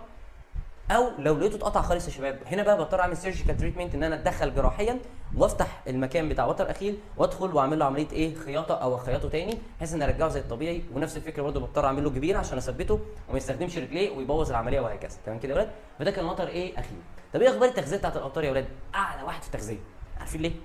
Speaker 1: او لو لقيته اتقطع خالص يا شباب هنا بقى بضطر اعمل سيرجيكال تريتمنت ان انا اتدخل جراحيا وافتح المكان بتاع وتر اخيل وادخل واعمل له عمليه ايه خياطه او اخيطه تاني بحيث ان ارجعه زي الطبيعي ونفس الفكره برضه بضطر اعمل له جبيره عشان اثبته وما يستخدمش رجليه ويبوظ العمليه وهكذا تمام كده يا ولاد فده كان وتر ايه اخيل طب ايه اخبار التغذيه بتاعت الاوتار يا ولاد اعلى واحد في التغذيه عارفين ليه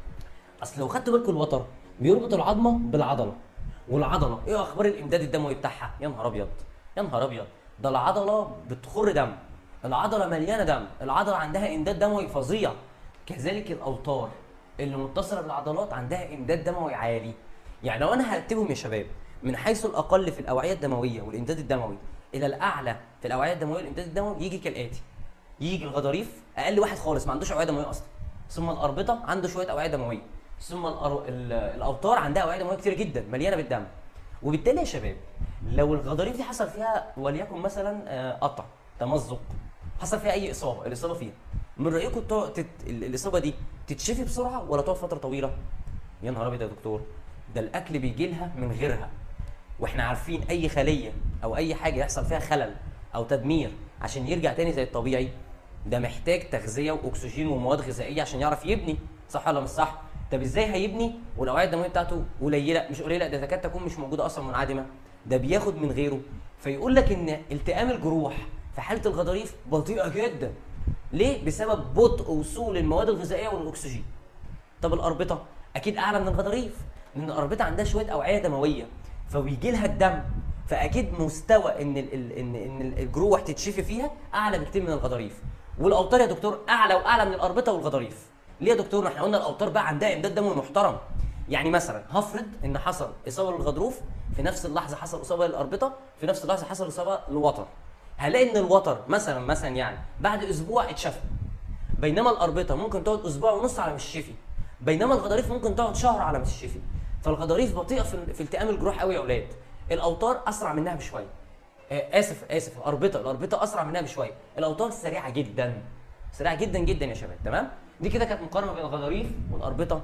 Speaker 1: اصل لو خدتوا بالكم الوتر بيربط العظمه بالعضله والعضله ايه اخبار الامداد الدموي بتاعها يا نهار ابيض يا نهار ابيض ده العضله بتخر دم العضله مليانه دم العضله عندها امداد دموي فظيع كذلك الاوتار اللي متصله بالعضلات عندها امداد دموي عالي يعني لو انا هرتبهم يا شباب من حيث الاقل في الاوعيه الدمويه والامداد الدموي الى الاعلى في الاوعيه الدمويه والامداد الدموي يجي كالاتي يجي الغضاريف اقل واحد خالص ما عندوش اوعيه دمويه اصلا ثم الاربطه عنده شويه اوعيه دمويه ثم الأر... ال- الاوتار عندها اوعيه دمويه كتير جدا مليانه بالدم وبالتالي يا شباب لو الغضاريف دي حصل فيها وليكن مثلا آه، قطع تمزق حصل فيها اي اصابه الاصابه فيها من رايكم تع- تت... ال- الاصابه دي تتشفي بسرعه ولا تقعد فتره طويله يا نهار ابيض يا دكتور ده الاكل بيجي لها من غيرها واحنا عارفين اي خليه او اي حاجه يحصل فيها خلل او تدمير عشان يرجع تاني زي الطبيعي ده محتاج تغذيه واكسجين ومواد غذائيه عشان يعرف يبني صح ولا مش صح طب ازاي هيبني والاوعيه الدمويه بتاعته قليله مش قليله ده تكاد تكون مش موجوده اصلا منعدمه ده بياخد من غيره فيقول لك ان التئام الجروح في حاله الغضاريف بطيئه جدا ليه بسبب بطء وصول المواد الغذائيه والاكسجين طب الاربطه اكيد اعلى من الغضاريف لان الاربطه عندها شويه اوعيه دمويه فبيجي لها الدم فاكيد مستوى ان ال ال ان ان الجروح تتشفي فيها اعلى بكتير من الغضاريف والاوتار يا دكتور اعلى واعلى من الاربطه والغضاريف ليه يا دكتور ما احنا قلنا الاوتار بقى عندها امداد دموي محترم يعني مثلا هفرض ان حصل اصابه للغضروف في نفس اللحظه حصل اصابه للاربطه في نفس اللحظه حصل اصابه للوتر هلاقي ان الوتر مثلا مثلا يعني بعد اسبوع اتشفى بينما الاربطه ممكن تقعد اسبوع ونص على ما تشفي بينما الغضاريف ممكن تقعد شهر على ما تشفي فالغضاريف بطيئه في, في التئام الجروح قوي يا اولاد الاوتار اسرع منها بشويه آه اسف اسف الاربطه الاربطه اسرع منها بشويه الاوتار سريعه جدا سريعه جدا جدا يا شباب تمام دي كده كانت مقارنه بين الغضاريف والاربطه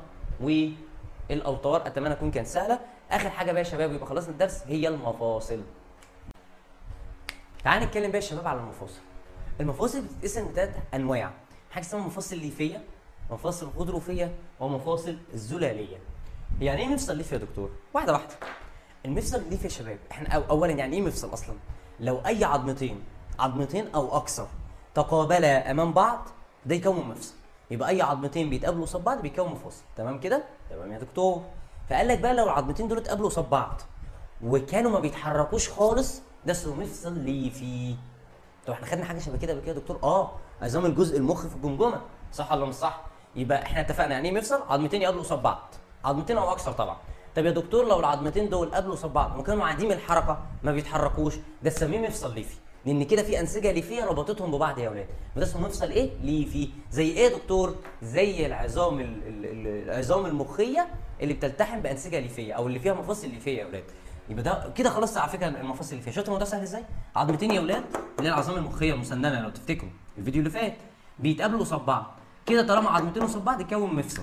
Speaker 1: والاوتار اتمنى تكون كانت سهله اخر حاجه بقى يا شباب يبقى خلصنا الدرس هي المفاصل تعال نتكلم بقى يا شباب على المفاصل المفاصل بتتقسم لثلاث انواع حاجه اسمها مفاصل ليفيه مفاصل غضروفيه ومفاصل زلاليه يعني ايه مفصل ليفي يا دكتور واحده واحده المفصل الليفي يا شباب احنا أو اولا يعني ايه مفصل اصلا لو اي عظمتين عظمتين او اكثر تقابلا امام بعض ده يكون مفصل يبقى اي عظمتين بيتقابلوا قصاد بعض بيكون مفصل تمام كده تمام يا دكتور فقال لك بقى لو العظمتين دول اتقابلوا قصاد بعض وكانوا ما بيتحركوش خالص ده اسمه مفصل ليفي طب احنا خدنا حاجه شبه كده قبل كده يا دكتور اه عظام الجزء المخ في الجمجمه صح ولا مش صح يبقى احنا اتفقنا يعني ايه مفصل عظمتين يقابلوا قصاد بعض عظمتين او اكثر طبعا طب يا دكتور لو العظمتين دول قابلوا قصاد بعض وكانوا عديم الحركه ما بيتحركوش ده نسميه مفصل ليفي لان كده في انسجه ليفيه ربطتهم ببعض يا اولاد وده اسمه مفصل ايه ليفي زي ايه يا دكتور زي العظام ال- ال- ال- العظام المخيه اللي بتلتحم بانسجه ليفيه او اللي فيها مفاصل ليفيه يا اولاد يبقى ده كده خلاص على فكره المفاصل اللي فيها شفتوا الموضوع سهل ازاي عظمتين يا اولاد اللي هي العظام المخيه المسننه لو تفتكروا الفيديو اللي فات بيتقابلوا قصاد بعض كده طالما عظمتين قصاد بعض يكون مفصل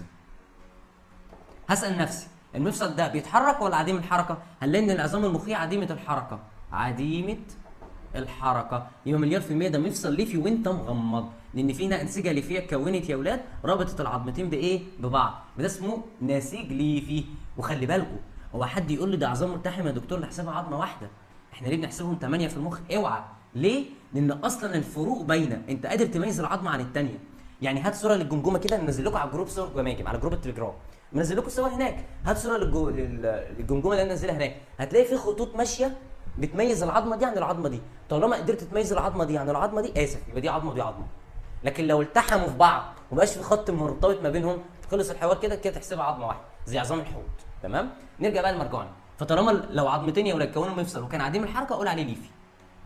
Speaker 1: هسال نفسي المفصل ده بيتحرك ولا عديم الحركه هنلاقي ان العظام المخيه عديمه الحركه عديمه الحركه يبقى مليار في المية ده مفصل ليفي وانت مغمض لان في هنا انسجه ليفيه اتكونت يا اولاد ربطت العظمتين بايه ببعض وده اسمه نسيج ليفي وخلي بالكم هو حد يقول لي ده عظام ملتحمه يا دكتور نحسبها عظمه واحده احنا ليه بنحسبهم 8 في المخ اوعى ليه لان اصلا الفروق باينه انت قادر تميز العظمه عن الثانيه يعني هات صوره للجمجمه كده ننزل لكم على الجروب صور جماجم على جروب التليجرام منزل لكم صور هناك هات صوره للجو... لل- للجمجمه اللي انا منزلها هناك هتلاقي في خطوط ماشيه بتميز العظمه دي عن العظمه دي طالما قدرت تميز العظمه دي عن العظمه دي اسف يبقى دي عظمه ودي عظمه لكن لو التحموا في بعض ومبقاش في خط مرتبط ما بينهم خلص الحوار كده كده تحسبها عظمه واحده زي عظام الحوت تمام نرجع بقى للمرجان فطالما لو عظمتين يا ولاد كونوا مفصل وكان عديم الحركه اقول عليه ليفي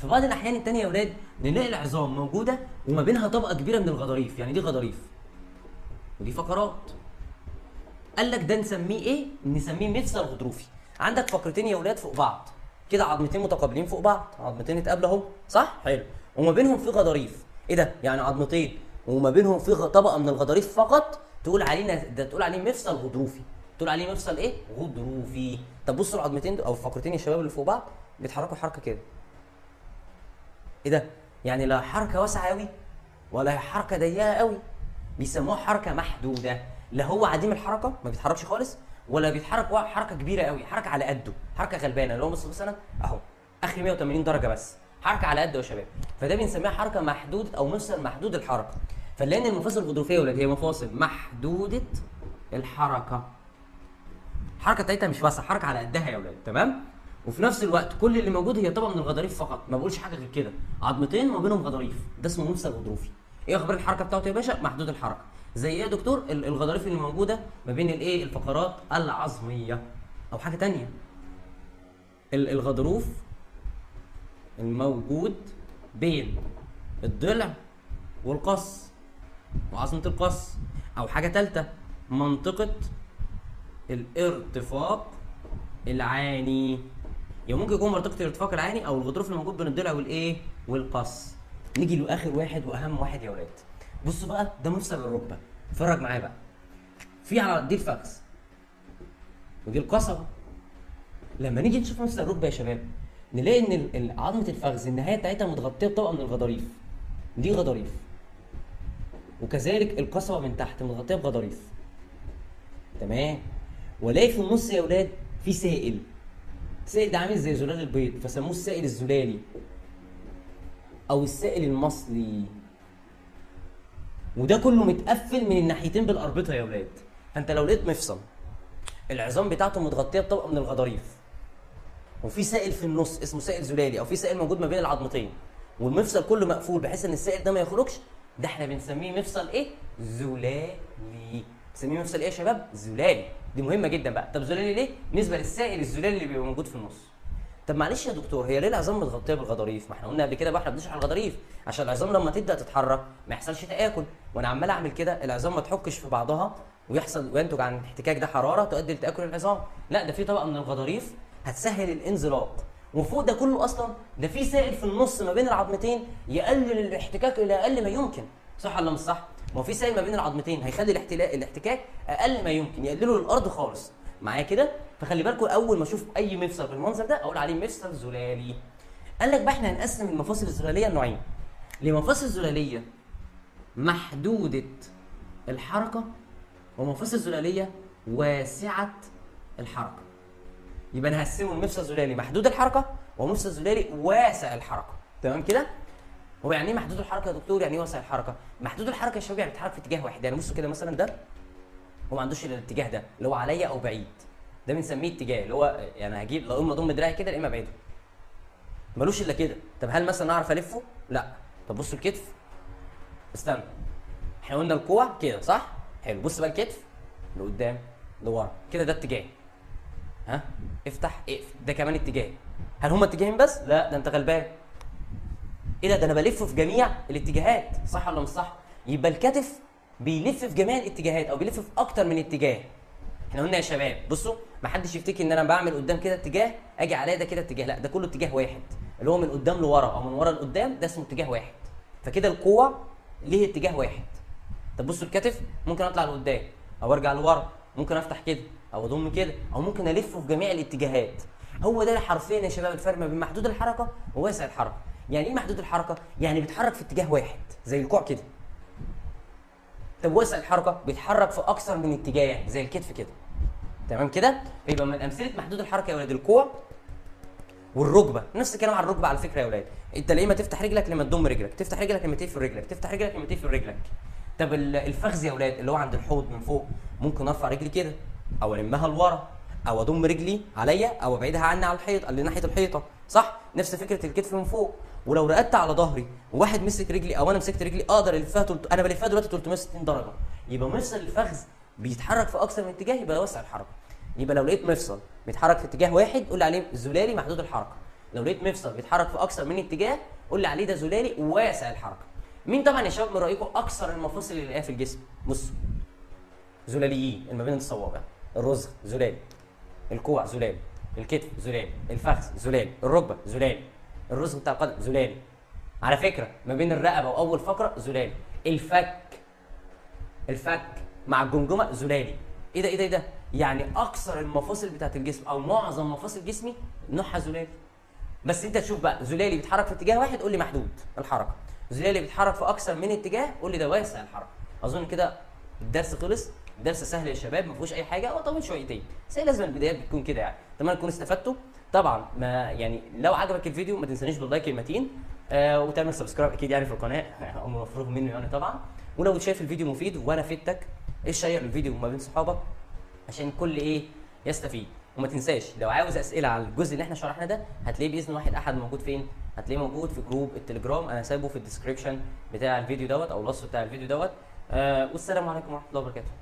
Speaker 1: في بعض الاحيان التانية يا اولاد نلاقي العظام موجوده وما بينها طبقه كبيره من الغضاريف يعني دي غضاريف ودي فقرات قال لك ده نسميه ايه نسميه مفصل غضروفي عندك فقرتين يا اولاد فوق بعض كده عظمتين متقابلين فوق بعض عظمتين اتقابلوا اهو صح حلو وما بينهم في غضاريف ايه ده يعني عظمتين وما بينهم في غ- طبقه من الغضاريف فقط تقول عليه ده تقول عليه مفصل غضروفي تقول عليه مفصل ايه غضروفي طب بصوا العظمتين دول او الفقرتين يا شباب اللي فوق بعض بيتحركوا حركه كده ايه ده يعني لا حركه واسعه قوي ولا حركه ضيقه قوي بيسموها حركه محدوده لا هو عديم الحركه ما بيتحركش خالص ولا بيتحرك وا- حركه كبيره قوي حركه على قده حركه غلبانه اللي هو بص مثلا اهو اخر 180 درجه بس حركه على قده يا شباب فده بنسميها حركه محدوده او مفصل محدود الحركه فنلاقي ان المفاصل الغضروفيه يا ولاد هي مفاصل محدوده الحركه الحركه بتاعتها مش واسعه حركه على قدها يا ولاد تمام وفي نفس الوقت كل اللي موجود هي طبقه من الغضاريف فقط ما بقولش حاجه غير كده عظمتين وما بينهم غضاريف ده اسمه مفصل غضروفي ايه اخبار الحركه بتاعته يا باشا محدود الحركه زي ايه يا دكتور ال- الغضاريف اللي موجوده ما بين الايه الفقرات العظميه او حاجه تانية ال- الغضروف الموجود بين الضلع والقص وعظمه القص او حاجه ثالثه منطقه الارتفاق العاني يعني ممكن يكون منطقه الارتفاق العاني او الغضروف الموجود بين الضلع والايه والقص نيجي لاخر واحد واهم واحد يا ولاد بصوا بقى ده مفصل الركبه اتفرج معايا بقى في على دي الفخذ ودي القصبه لما نيجي نشوف مفصل الركبه يا شباب نلاقي ان ال- ال- عظمه الفخذ النهايه بتاعتها متغطيه بطبقه من الغضاريف دي غضاريف وكذلك القصبه من تحت متغطيه بغضاريف تمام والاقي في النص يا اولاد في سائل السائل ده عامل زي زلال البيض فسموه السائل الزلالي او السائل المصلي وده كله متقفل من الناحيتين بالاربطه يا اولاد فانت لو لقيت مفصل العظام بتاعته متغطيه بطبقه من الغضاريف وفي سائل في النص اسمه سائل زلالي او في سائل موجود ما بين العظمتين والمفصل كله مقفول بحيث ان السائل ده ما يخرجش ده احنا بنسميه مفصل ايه زلالي بنسميه مفصل ايه يا شباب زلالي دي مهمه جدا بقى طب زلالي ليه نسبه للسائل الزلالي اللي بيبقى موجود في النص طب معلش يا دكتور هي ليه العظام متغطيه بالغضاريف؟ ما احنا قلنا قبل كده بقى احنا بنشرح الغضاريف عشان العظام لما تبدا تتحرك ما يحصلش تاكل وانا عمال اعمل كده العظام ما تحكش في بعضها ويحصل وينتج عن الاحتكاك ده حراره تؤدي لتاكل العظام لا ده في طبقه من الغضاريف هتسهل الانزلاق وفوق ده كله اصلا ده في سائل في النص ما بين العظمتين يقلل الاحتكاك الى اقل ما يمكن صح ولا مش صح؟ ما هو في سائل ما بين العظمتين هيخلي الاحتلا- الاحتكاك اقل ما يمكن يقلله للارض خالص معايا كده فخلي بالكم اول ما اشوف اي مفصل بالمنظر ده اقول عليه مفصل زلالي قال لك بقى احنا هنقسم المفاصل الزلاليه لنوعين لمفاصل زلاليه محدوده الحركه ومفاصل زلاليه واسعه الحركه يبقى انا هقسمه المفصل الزلالي محدود الحركه ومفصل زلالي واسع الحركه تمام كده هو يعني ايه محدود الحركه يا دكتور يعني ايه واسع الحركه محدود الحركه يا شباب يعني بيتحرك في اتجاه واحد يعني بصوا كده مثلا ده هو ما عندوش الا الاتجاه ده اللي هو عليا او بعيد ده بنسميه اتجاه اللي هو يعني هجيب لو اما اضم دراعي كده يا اما ابعده ملوش الا كده طب هل مثلا اعرف الفه لا طب بصوا الكتف استنى احنا قلنا الكوع كده صح حلو بص بقى الكتف لقدام لورا كده ده اتجاه ها افتح اقفل ده كمان اتجاه هل هما اتجاهين بس لا ده انت غلبان ايه ده ده انا بلف في جميع الاتجاهات صح ولا مش صح يبقى الكتف بيلف في جميع الاتجاهات او بيلف في اكتر من اتجاه احنا قلنا يا شباب بصوا ما حدش يفتكر ان انا بعمل قدام كده اتجاه اجي عليا ده كده اتجاه لا ده كله اتجاه واحد اللي هو من قدام لورا او من ورا لقدام ده اسمه اتجاه واحد فكده الكوع ليه اتجاه واحد طب بصوا الكتف ممكن اطلع لقدام او ارجع لورا ممكن افتح كده او اضم كده او ممكن الفه في جميع الاتجاهات هو ده حرفيا يا شباب الفرق ما بين محدود الحركه وواسع الحركه يعني ايه محدود الحركه يعني بيتحرك في اتجاه واحد زي الكوع كده طب واسع الحركه بيتحرك في اكثر من اتجاه زي الكتف كده تمام كده يبقى من امثله محدود الحركه يا ولاد الكوع والركبه نفس الكلام على الركبه على فكره يا ولاد انت ليه ما تفتح رجلك لما تضم رجلك تفتح رجلك لما تقفل رجلك تفتح رجلك لما تقفل رجلك طب ال- الفخذ يا ولاد اللي هو عند الحوض من فوق ممكن ارفع رجلي كده او المها لورا او اضم رجلي عليا او ابعدها عني على الحيط اللي ناحيه الحيطه صح نفس فكره الكتف من فوق ولو رقدت على ظهري وواحد مسك رجلي او انا مسكت رجلي اقدر الفها تلت... انا بلفها دلوقتي 360 درجه يبقى مفصل الفخذ بيتحرك في اكثر من اتجاه يبقى ده وسع الحركه يبقى لو لقيت مفصل بيتحرك في اتجاه واحد قول عليه زلالي محدود الحركه لو لقيت مفصل بيتحرك في اكثر من اتجاه قول لي عليه ده زلالي وواسع الحركه مين طبعا يا شباب من رايكم اكثر المفاصل اللي نلاقيها في الجسم بصوا زلاليين اللي ما بين الصوابع الرزق زلال الكوع زلال الكتف زلال الفخذ زلال الركبه زلال الرزق بتاع القدم زلال على فكره ما بين الرقبه واول فقره زلال الفك الفك مع الجمجمه زلالي ايه ده ايه ده ايه ده يعني اكثر المفاصل بتاعت الجسم او معظم مفاصل جسمي نوعها زلالي بس انت تشوف بقى زلالي بيتحرك في اتجاه واحد قول لي محدود الحركه زلالي بيتحرك في اكثر من اتجاه قول لي ده واسع الحركه اظن كده الدرس خلص درس سهل يا شباب ما فيهوش اي حاجه هو طويل شويتين بس هي لازم البدايات بتكون كده يعني اتمنى تكونوا استفدتوا طبعا ما يعني لو عجبك الفيديو ما تنسانيش باللايك المتين آه وتعمل سبسكرايب اكيد يعني في القناه امر مفروغ منه يعني طبعا ولو شايف الفيديو مفيد وانا فدتك شير الفيديو ما بين صحابك عشان الكل ايه يستفيد وما تنساش لو عاوز اسئله على الجزء اللي احنا شرحناه ده هتلاقيه باذن واحد احد موجود فين هتلاقيه موجود في جروب التليجرام انا سايبه في الديسكربشن بتاع الفيديو دوت او الوصف بتاع الفيديو دوت آه والسلام عليكم ورحمه الله وبركاته